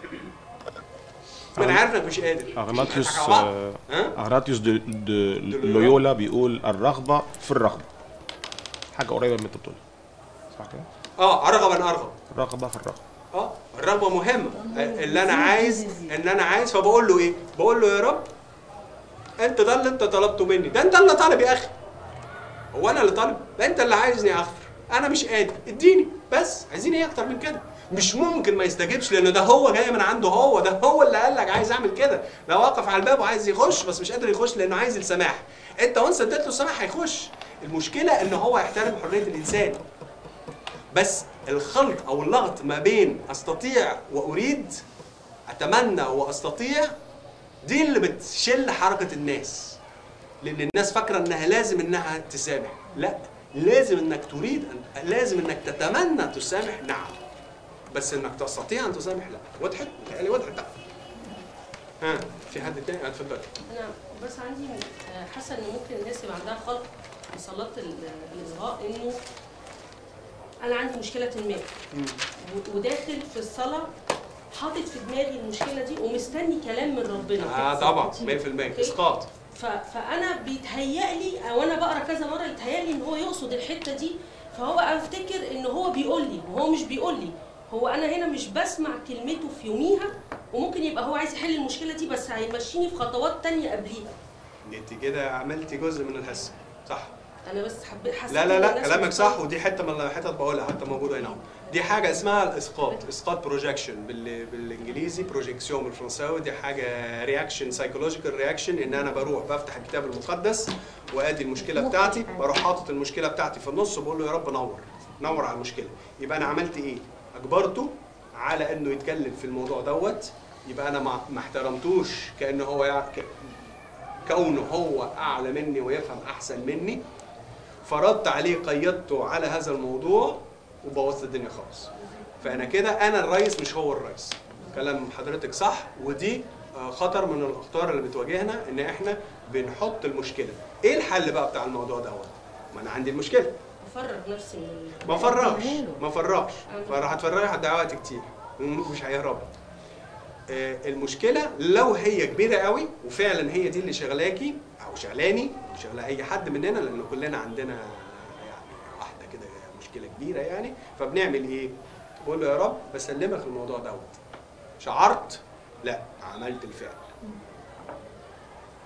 ما انا عارف انك مش قادر اغناطيوس نضحك على بعض. آه، ها؟ اغناطيوس دو, دو لويولا بيقول الرغبه في الرغبه حاجه قريبه من اللي انت بتقولها صح كده؟ اه ارغب ان ارغب الرغبه في الرغبه اه الرغبه مهمه اللي انا عايز ان انا عايز فبقول له ايه بقول له يا رب انت ده اللي انت طلبته مني ده انت اللي طالب يا اخي هو انا اللي طالب ده انت اللي عايزني اغفر انا مش قادر اديني بس عايزين ايه اكتر من كده مش ممكن ما يستجيبش لان ده هو جاي من عنده هو ده هو اللي قال لك عايز اعمل كده ده واقف على الباب وعايز يخش بس مش قادر يخش لانه عايز السماح انت وانس اديت له السماح هيخش المشكله ان هو يحترم حريه الانسان بس الخلط او اللغط ما بين استطيع واريد اتمنى واستطيع دي اللي بتشل حركه الناس لان الناس فاكره انها لازم انها تسامح لا لازم انك تريد أن لازم انك تتمنى تسامح نعم بس انك تستطيع ان تسامح لا وضحت متهيألي وضحت بقى ها في حد تاني آه، اتفضل انا بس عندي آه، حاسه ان ممكن الناس يبقى عندها خلط في صلاه ال- الاصغاء انه انا عندي مشكله ما و- وداخل في الصلاه حاطط في دماغي المشكله دي ومستني كلام من ربنا اه طبعا 100% اسقاط ف... فانا بيتهيأ لي او انا بقرا كذا مره يتهيأ لي ان هو يقصد الحته دي فهو افتكر ان هو بيقول لي وهو مش بيقول لي هو انا هنا مش بسمع كلمته في يوميها وممكن يبقى هو عايز يحل المشكله دي بس هيمشيني في خطوات تانية قبليها انت كده عملتي جزء من الحس صح انا بس حبيت حسيت لا لا إن لا الناس كلامك مش صح ودي حته من الحتت بقولها حتى موجوده هنا اهو دي حاجه اسمها الاسقاط اسقاط بروجكشن بال... بالانجليزي بروجيكسيون بالفرنساوي دي حاجه رياكشن سايكولوجيكال رياكشن ان انا بروح بفتح الكتاب المقدس وادي المشكله بتاعتي بروح حاطط المشكله بتاعتي في النص وبقول له يا رب نور نور على المشكله يبقى انا عملت ايه اجبرته على انه يتكلم في الموضوع دوت يبقى انا ما ما احترمتوش كانه هو يع... ك... كونه هو اعلى مني ويفهم احسن مني فرضت عليه قيدته على هذا الموضوع وبوظت الدنيا خالص فانا كده انا الرئيس مش هو الرئيس كلام حضرتك صح ودي آه، خطر من الاخطار اللي بتواجهنا ان احنا بنحط المشكله ايه الحل بقى بتاع الموضوع دوت ما انا عندي المشكله بفرغ نفسي من ال- ما فرغش ما فرغش فراح هتفرغي دعوات كتير مش هيهرب آه، المشكله لو هي كبيره قوي وفعلا هي دي اللي شغلاكي او شغلاني او شغله اي حد مننا لان كلنا عندنا يعني واحده كده مشكله كبيره يعني فبنعمل ايه؟ بقول له يا رب بسلمك الموضوع دوت شعرت لا عملت الفعل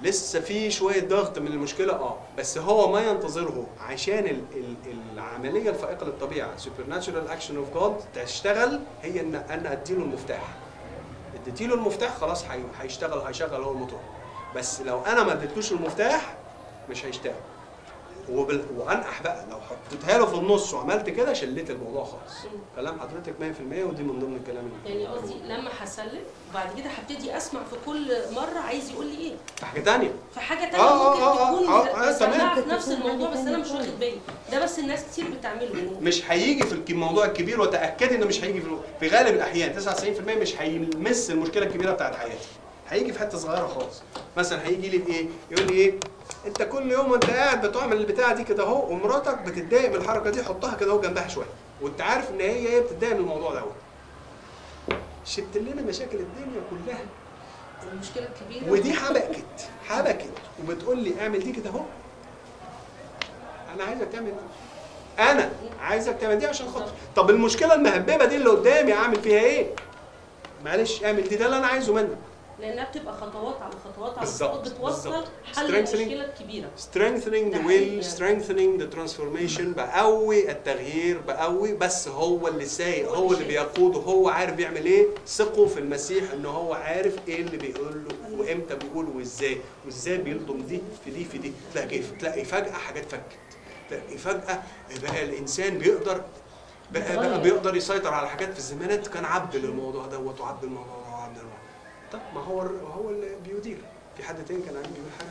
لسه في شويه ضغط من المشكله اه بس هو ما ينتظره عشان ال ال العمليه الفائقه للطبيعه سوبر ناتشورال اكشن اوف جاد تشتغل هي ان انا اديله المفتاح اديتيله المفتاح خلاص هي- هيشتغل هيشغل هو الموتور بس لو انا ما اديتلوش المفتاح مش هيشتغل وبال... وانقح بقى لو حطيتها له في النص وعملت كده شليت الموضوع خالص كلام حضرتك 100% ودي من ضمن الكلام اللي يعني قصدي لما هسلم وبعد كده هبتدي اسمع في كل مره عايز يقول لي ايه في حاجه تانية فحاجه تانية آه، ممكن آه، آه، تكون آه، آه، مسمعة تمام. في نفس الموضوع بس انا مش واخد بالي ده بس الناس كتير بتعمله مش هيجي في الموضوع الكبير وتاكدي انه مش هيجي في, في غالب الاحيان 99% مش هيمس المشكله الكبيره بتاعت حياتي هيجي في حته صغيره خالص مثلا هيجي لي بايه يقول لي ايه انت كل يوم وانت قاعد بتعمل البتاعه دي كده اهو ومراتك بتتضايق من الحركه دي حطها كده اهو جنبها شويه وانت عارف ان هي هي بتتضايق من الموضوع دوت شلت لنا مشاكل الدنيا كلها المشكله الكبيره ودي حبكت حبكت وبتقول لي اعمل دي كده اهو انا عايزك تعمل دي انا عايزك تعمل دي عشان خاطر طب المشكله المهببه دي اللي قدامي اعمل فيها ايه معلش اعمل دي ده اللي انا عايزه منك لانها بتبقى خطوات على خطوات على بالظبط، خطوات بتوصل بالظبط. حل Strengthening. المشكله الكبيره strengthening the ده will حقيقي. strengthening the transformation بقوي التغيير بقوي بس هو اللي سايق هو اللي بيقود وهو عارف يعمل ايه ثقوا في المسيح ان هو عارف ايه اللي بيقول له وامتى بيقول وازاي وازاي بيلضم دي في دي في دي تلاقي كيف تلاقي فجاه حاجات فكت تلاقي فجاه بقى الانسان بيقدر بقى, بقى بيقدر يسيطر على حاجات في الزمانات كان عبد للموضوع دوت وعبد الموضوع ده وعبد الموضوع طب ما هو هو اللي بيدير في حد تاني كان عايز يقول حاجه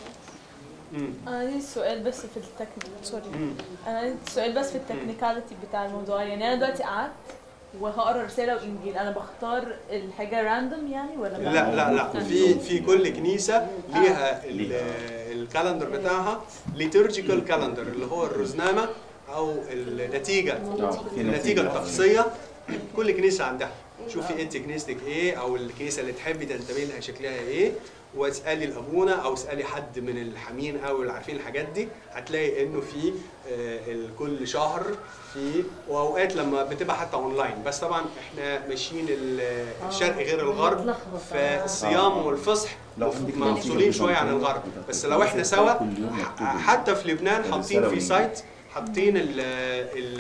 امم انا عندي سؤال بس في التكنيك سوري مم. انا عندي سؤال بس في التكنيكاليتي بتاع الموضوع يعني انا دلوقتي قعدت وهقرا رساله وانجيل انا بختار الحاجه راندوم يعني ولا لا لا لا في في كل كنيسه ليها ال- الكالندر بتاعها ليتورجيكال كالندر اللي هو الرزنامه او النتيجه في النتيجه نتيجة. الطقسيه كل كنيسه عندها شوفي انت كنيستك ايه او الكنيسه اللي تحبي تنتمي لها شكلها ايه واسالي الابونا او اسالي حد من الحامين او اللي عارفين الحاجات دي هتلاقي انه في آه، ال- كل شهر في واوقات لما بتبقى حتى اونلاين بس طبعا احنا ماشيين ال- الشرق غير الغرب بنتلخبط. فالصيام والفصح لو عندك مفصولين نتيجة شويه عن الغرب بس لو احنا سوا ح- حتى في لبنان حاطين في سايت حاطين ال ال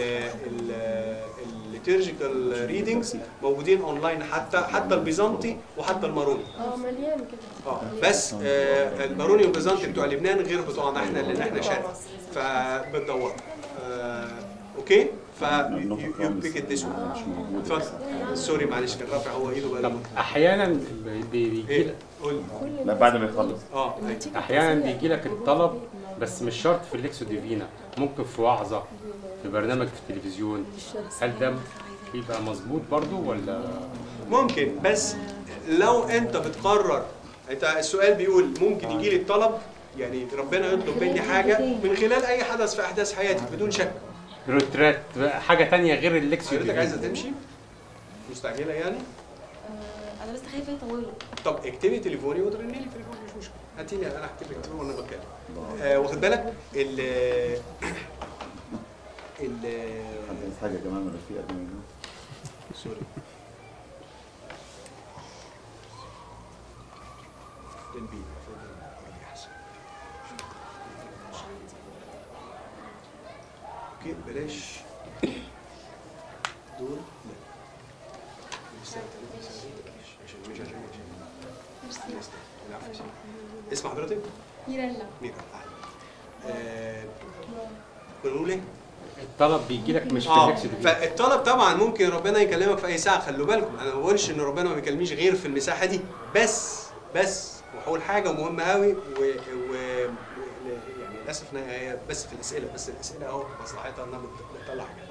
ال الليتيرجيكال ريدنجز موجودين اونلاين حتى حتى البيزنطي وحتى الماروني اه مليان كده اه بس آه الماروني والبيزنطي بتوع لبنان غير بتوعنا احنا لان احنا شرق فبتدور آه اوكي ف يو بيك ات ذس اتفضل سوري معلش كان رافع هو ايده بقى احيانا بي- بيجي ايه لك قول لا بعد ما يخلص اه احيانا بيجي لك الطلب بس مش شرط في الليكسو ديفينا ممكن في وعظه في برنامج في التلفزيون هل ده بيبقى مظبوط برضو ولا ممكن بس لو انت بتقرر انت السؤال بيقول ممكن يجي لي الطلب يعني ربنا يطلب مني حاجه من خلال اي حدث في احداث حياتي بدون شك روترات حاجه تانية غير الليكسو حضرتك عايزه ديفينا تمشي مستعجله يعني انا بس خايفه يطولوا طب اكتبي تليفوني وترني لي تليفوني مش مشكله هاتي لي انا هكتب لك تليفون وانا بتكلم آه واخد بالك ال ال عايز حاجه كمان من الرفيق قبل ما يجي سوري البي اوكي بلاش دول لا لسه تلاتة ساعات. عشان مش عشان عشان لسه. العفو يا سيدي. اسم حضرتك؟ ميريلا ميرا آه، كنا بنقول ايه؟ الطلب بيجي لك مش في اه الليكسو ديفينا فالطلب طبعا ممكن ربنا يكلمك في اي ساعه خلوا بالكم انا ما بقولش ان ربنا ما بيكلمنيش غير في المساحه دي بس بس وهقول حاجه مهمه قوي و, و... و... يعني للاسف إن هي بس في الاسئله بس الاسئله اهو مصلحتها انها بت- بتطلع حاجات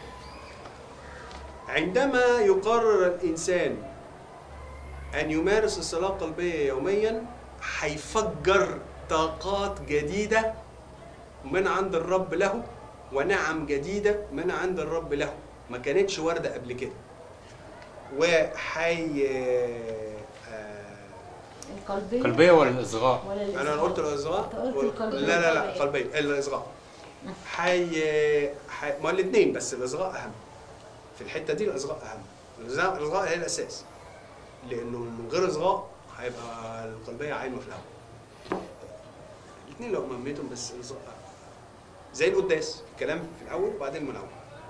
عندما يقرر الانسان ان يمارس الصلاه القلبيه يوميا هيفجر طاقات جديده من عند الرب له ونعم جديدة من عند الرب له ما كانتش واردة قبل كده وحي آه، القلبيه قلبية ولا الإصغاء؟ ولا الإصغاء؟ انا قلت الاصغاء أنت قلت وال- القلبية. لا لا لا قلبية الاصغاء حي حي ما الاثنين بس الاصغاء اهم في الحتة دي الاصغاء اهم الإصغاء الاصغاء هي الاساس لانه من غير اصغاء هيبقى القلبية عايمة في الهواء الاثنين لو مهمتهم بس الإصغاء زي القداس الكلام في الاول وبعدين المناوله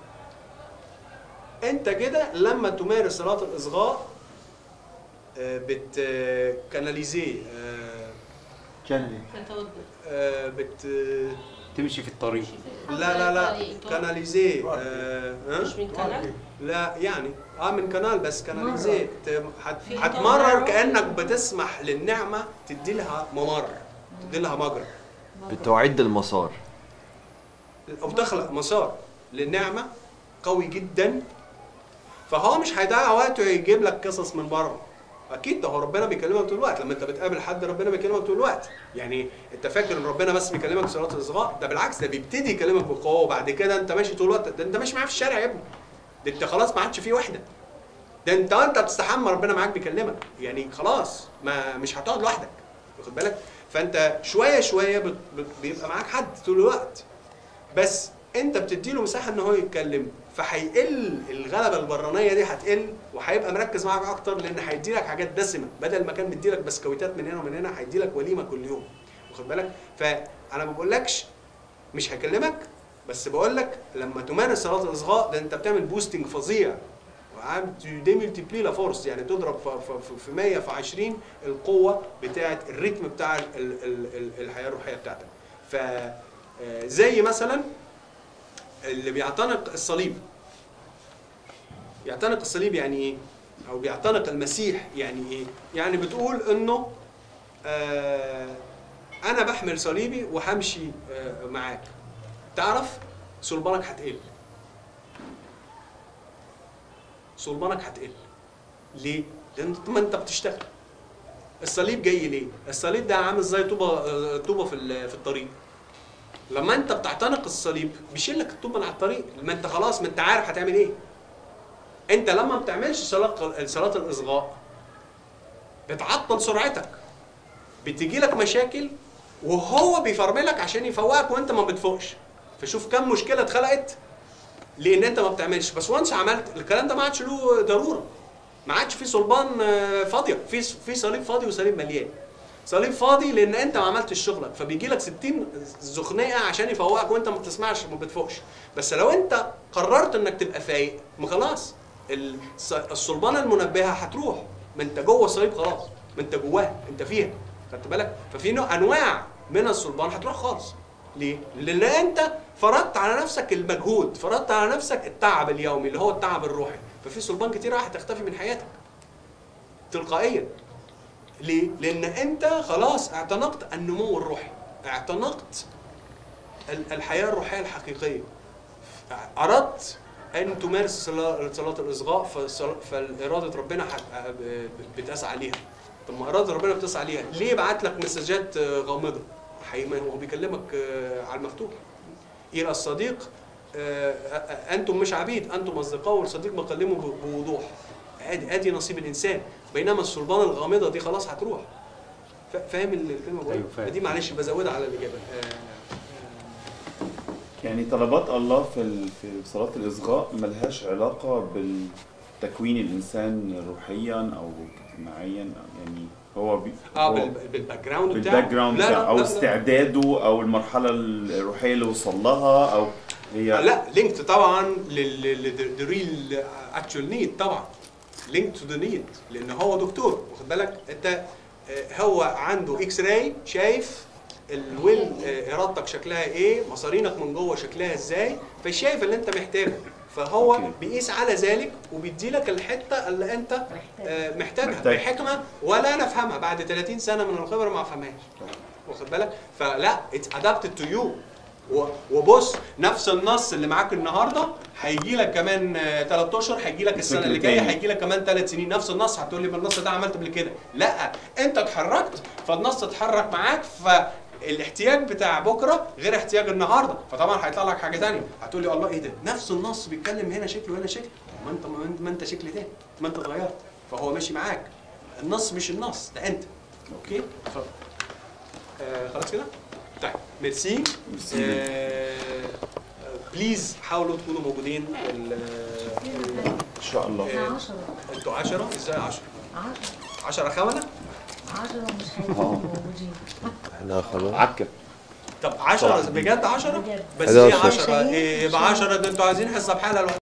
انت كده لما تمارس صلاه الاصغاء آه، بت آه، كاناليزيه آه، كان آه، بت تمشي في الطريق لا لا لا كاناليزيه آه، ها؟ مش من كنال؟ لا يعني اه من كنال بس كاناليزيه ت- هت- في هتمرر كنال. كانك بتسمح للنعمه تدي لها ممر تدي لها مجرى بتعد المسار او تخلق مسار للنعمه قوي جدا فهو مش هيضيع وقته يجيب لك قصص من بره اكيد ده هو ربنا بيكلمك طول الوقت لما انت بتقابل حد ربنا بيكلمك طول الوقت يعني انت فاكر ان ربنا بس بيكلمك في صلاه الاصغاء ده بالعكس ده بيبتدي يكلمك بقوه وبعد كده انت ماشي طول الوقت ده انت ماشي معاه في الشارع يا ابني ده انت خلاص ما عادش فيه وحده ده انت وانت بتستحمى ربنا معاك بيكلمك يعني خلاص ما مش هتقعد لوحدك واخد بالك فانت شويه شويه بت- بت- بيبقى معاك حد طول الوقت بس انت بتديله مساحه ان هو يتكلم فهيقل الغلبه البرانيه دي هتقل وهيبقى مركز معاك اكتر لان هيدي لك حاجات دسمه بدل ما كان بيدي لك بسكويتات من هنا ومن هنا هيدي لك وليمه كل يوم واخد بالك فانا ما بقولكش مش هكلمك بس بقول لك لما تمارس صلاه الاصغاء ده انت بتعمل بوستنج فظيع وعم ديملتيبلي لا فورس يعني تضرب في- في- في 100 في 20 القوه بتاعه الريتم بتاع ال- ال- ال- الحياه الروحيه بتاعتك ف آه، زي مثلا اللي بيعتنق الصليب يعتنق الصليب يعني ايه او بيعتنق المسيح يعني ايه يعني بتقول انه آه انا بحمل صليبي وهمشي آه معاك تعرف صلبانك هتقل صلبانك هتقل ليه لان طول ما انت بتشتغل الصليب جاي ليه الصليب ده عامل زي طوبه آه، طوبه في ال- في الطريق لما انت بتعتنق الصليب بيشيل لك الطوبه من على الطريق ما انت خلاص ما انت عارف هتعمل ايه انت لما ما بتعملش صلاه صلاه الاصغاء بتعطل سرعتك بتجي لك مشاكل وهو بيفرملك عشان يفوقك وانت ما بتفوقش فشوف كم مشكله اتخلقت لان انت ما بتعملش بس وانس عملت الكلام ده ما عادش له ضروره ما عادش في صلبان آه، فاضيه في في صليب فاضي وصليب مليان صليب فاضي لان انت ما عملتش شغلك فبيجي لك 60 زخنقه عشان يفوقك وانت ما بتسمعش وما بتفوقش بس لو انت قررت انك تبقى فايق ما خلاص الص- الصلبانه المنبهه هتروح ما انت جوه الصليب خلاص ما انت جواها انت فيها خدت بالك ففي نوع انواع من الصلبان هتروح خالص ليه؟ لان انت فرضت على نفسك المجهود فرضت على نفسك التعب اليومي اللي هو التعب الروحي ففي صلبان كتير هتختفي من حياتك تلقائيا ليه؟ لأن أنت خلاص اعتنقت النمو الروحي، اعتنقت ال- الحياة الروحية الحقيقية. أردت أن تمارس صلاة صلاة الإصغاء فصل- فإرادة ربنا هت- بتسعى ليها. طب ما إرادة ربنا بتسعى ليها، ليه بعت لك مسجات آه، غامضة؟ حي- ما هو بيكلمك آه، على المفتوح. إلى الصديق آه، آه، أنتم مش عبيد، أنتم أصدقاء والصديق بكلمه ب- بوضوح. ادي ادي نصيب الانسان بينما الصلبان الغامضه دي خلاص هتروح فا- فاهم الكلمه بقول أيوة فاهم. دي معلش بزودها على الاجابه آه، يعني طلبات الله في ال- في صلاة الإصغاء ملهاش علاقة بالتكوين الإنسان روحيا أو اجتماعيا أو يعني هو بي اه هو بال- بالباك جراوند بتاعه بالباك جراوند لا لا بتاعه أو لا لا. استعداده أو المرحلة الروحية اللي وصل لها أو هي آه، لا لينكد طبعا للريل اكشوال نيد طبعا لينك تو ذا نيد لان هو دكتور واخد بالك انت آه، هو عنده اكس راي شايف الويل آه، ارادتك شكلها ايه مصارينك من جوه شكلها ازاي فشايف اللي انت محتاجه فهو أوكي. بيقيس على ذلك وبيدي لك الحته اللي انت آه، محتاجها محتاج. بحكمه ولا نفهمها بعد 30 سنه من الخبره ما افهمهاش واخد بالك فلا اتس ادابتد تو يو وبص نفس النص اللي معاك النهارده هيجي لك كمان 3 اشهر هيجي لك السنه بشكل اللي جايه تاني. هيجي لك كمان 3 سنين نفس النص هتقول لي ما النص ده عملت قبل كده لا انت اتحركت فالنص اتحرك معاك فالاحتياج بتاع بكره غير احتياج النهارده فطبعا هيطلع لك حاجه ثانيه هتقول لي الله ايه ده نفس النص بيتكلم هنا شكل وهنا شكل ما انت ما انت, ما انت شكل تاني ما انت اتغيرت فهو ماشي معاك النص مش النص ده انت اوكي اتفضل آه خلاص كده طيب ميرسي ميرسي. آه، بليز حاولوا تكونوا موجودين ال- إن شاء الله احنا 10 انتوا 10 ازاي 10 10 10 خونه 10 مش هيكونوا موجودين احنا خلاص عكا طب 10 صراحة. بجد 10 بس حداشر. ليه 10 يبقى 10 ده انتوا عايزين حصه بحالها لوحدها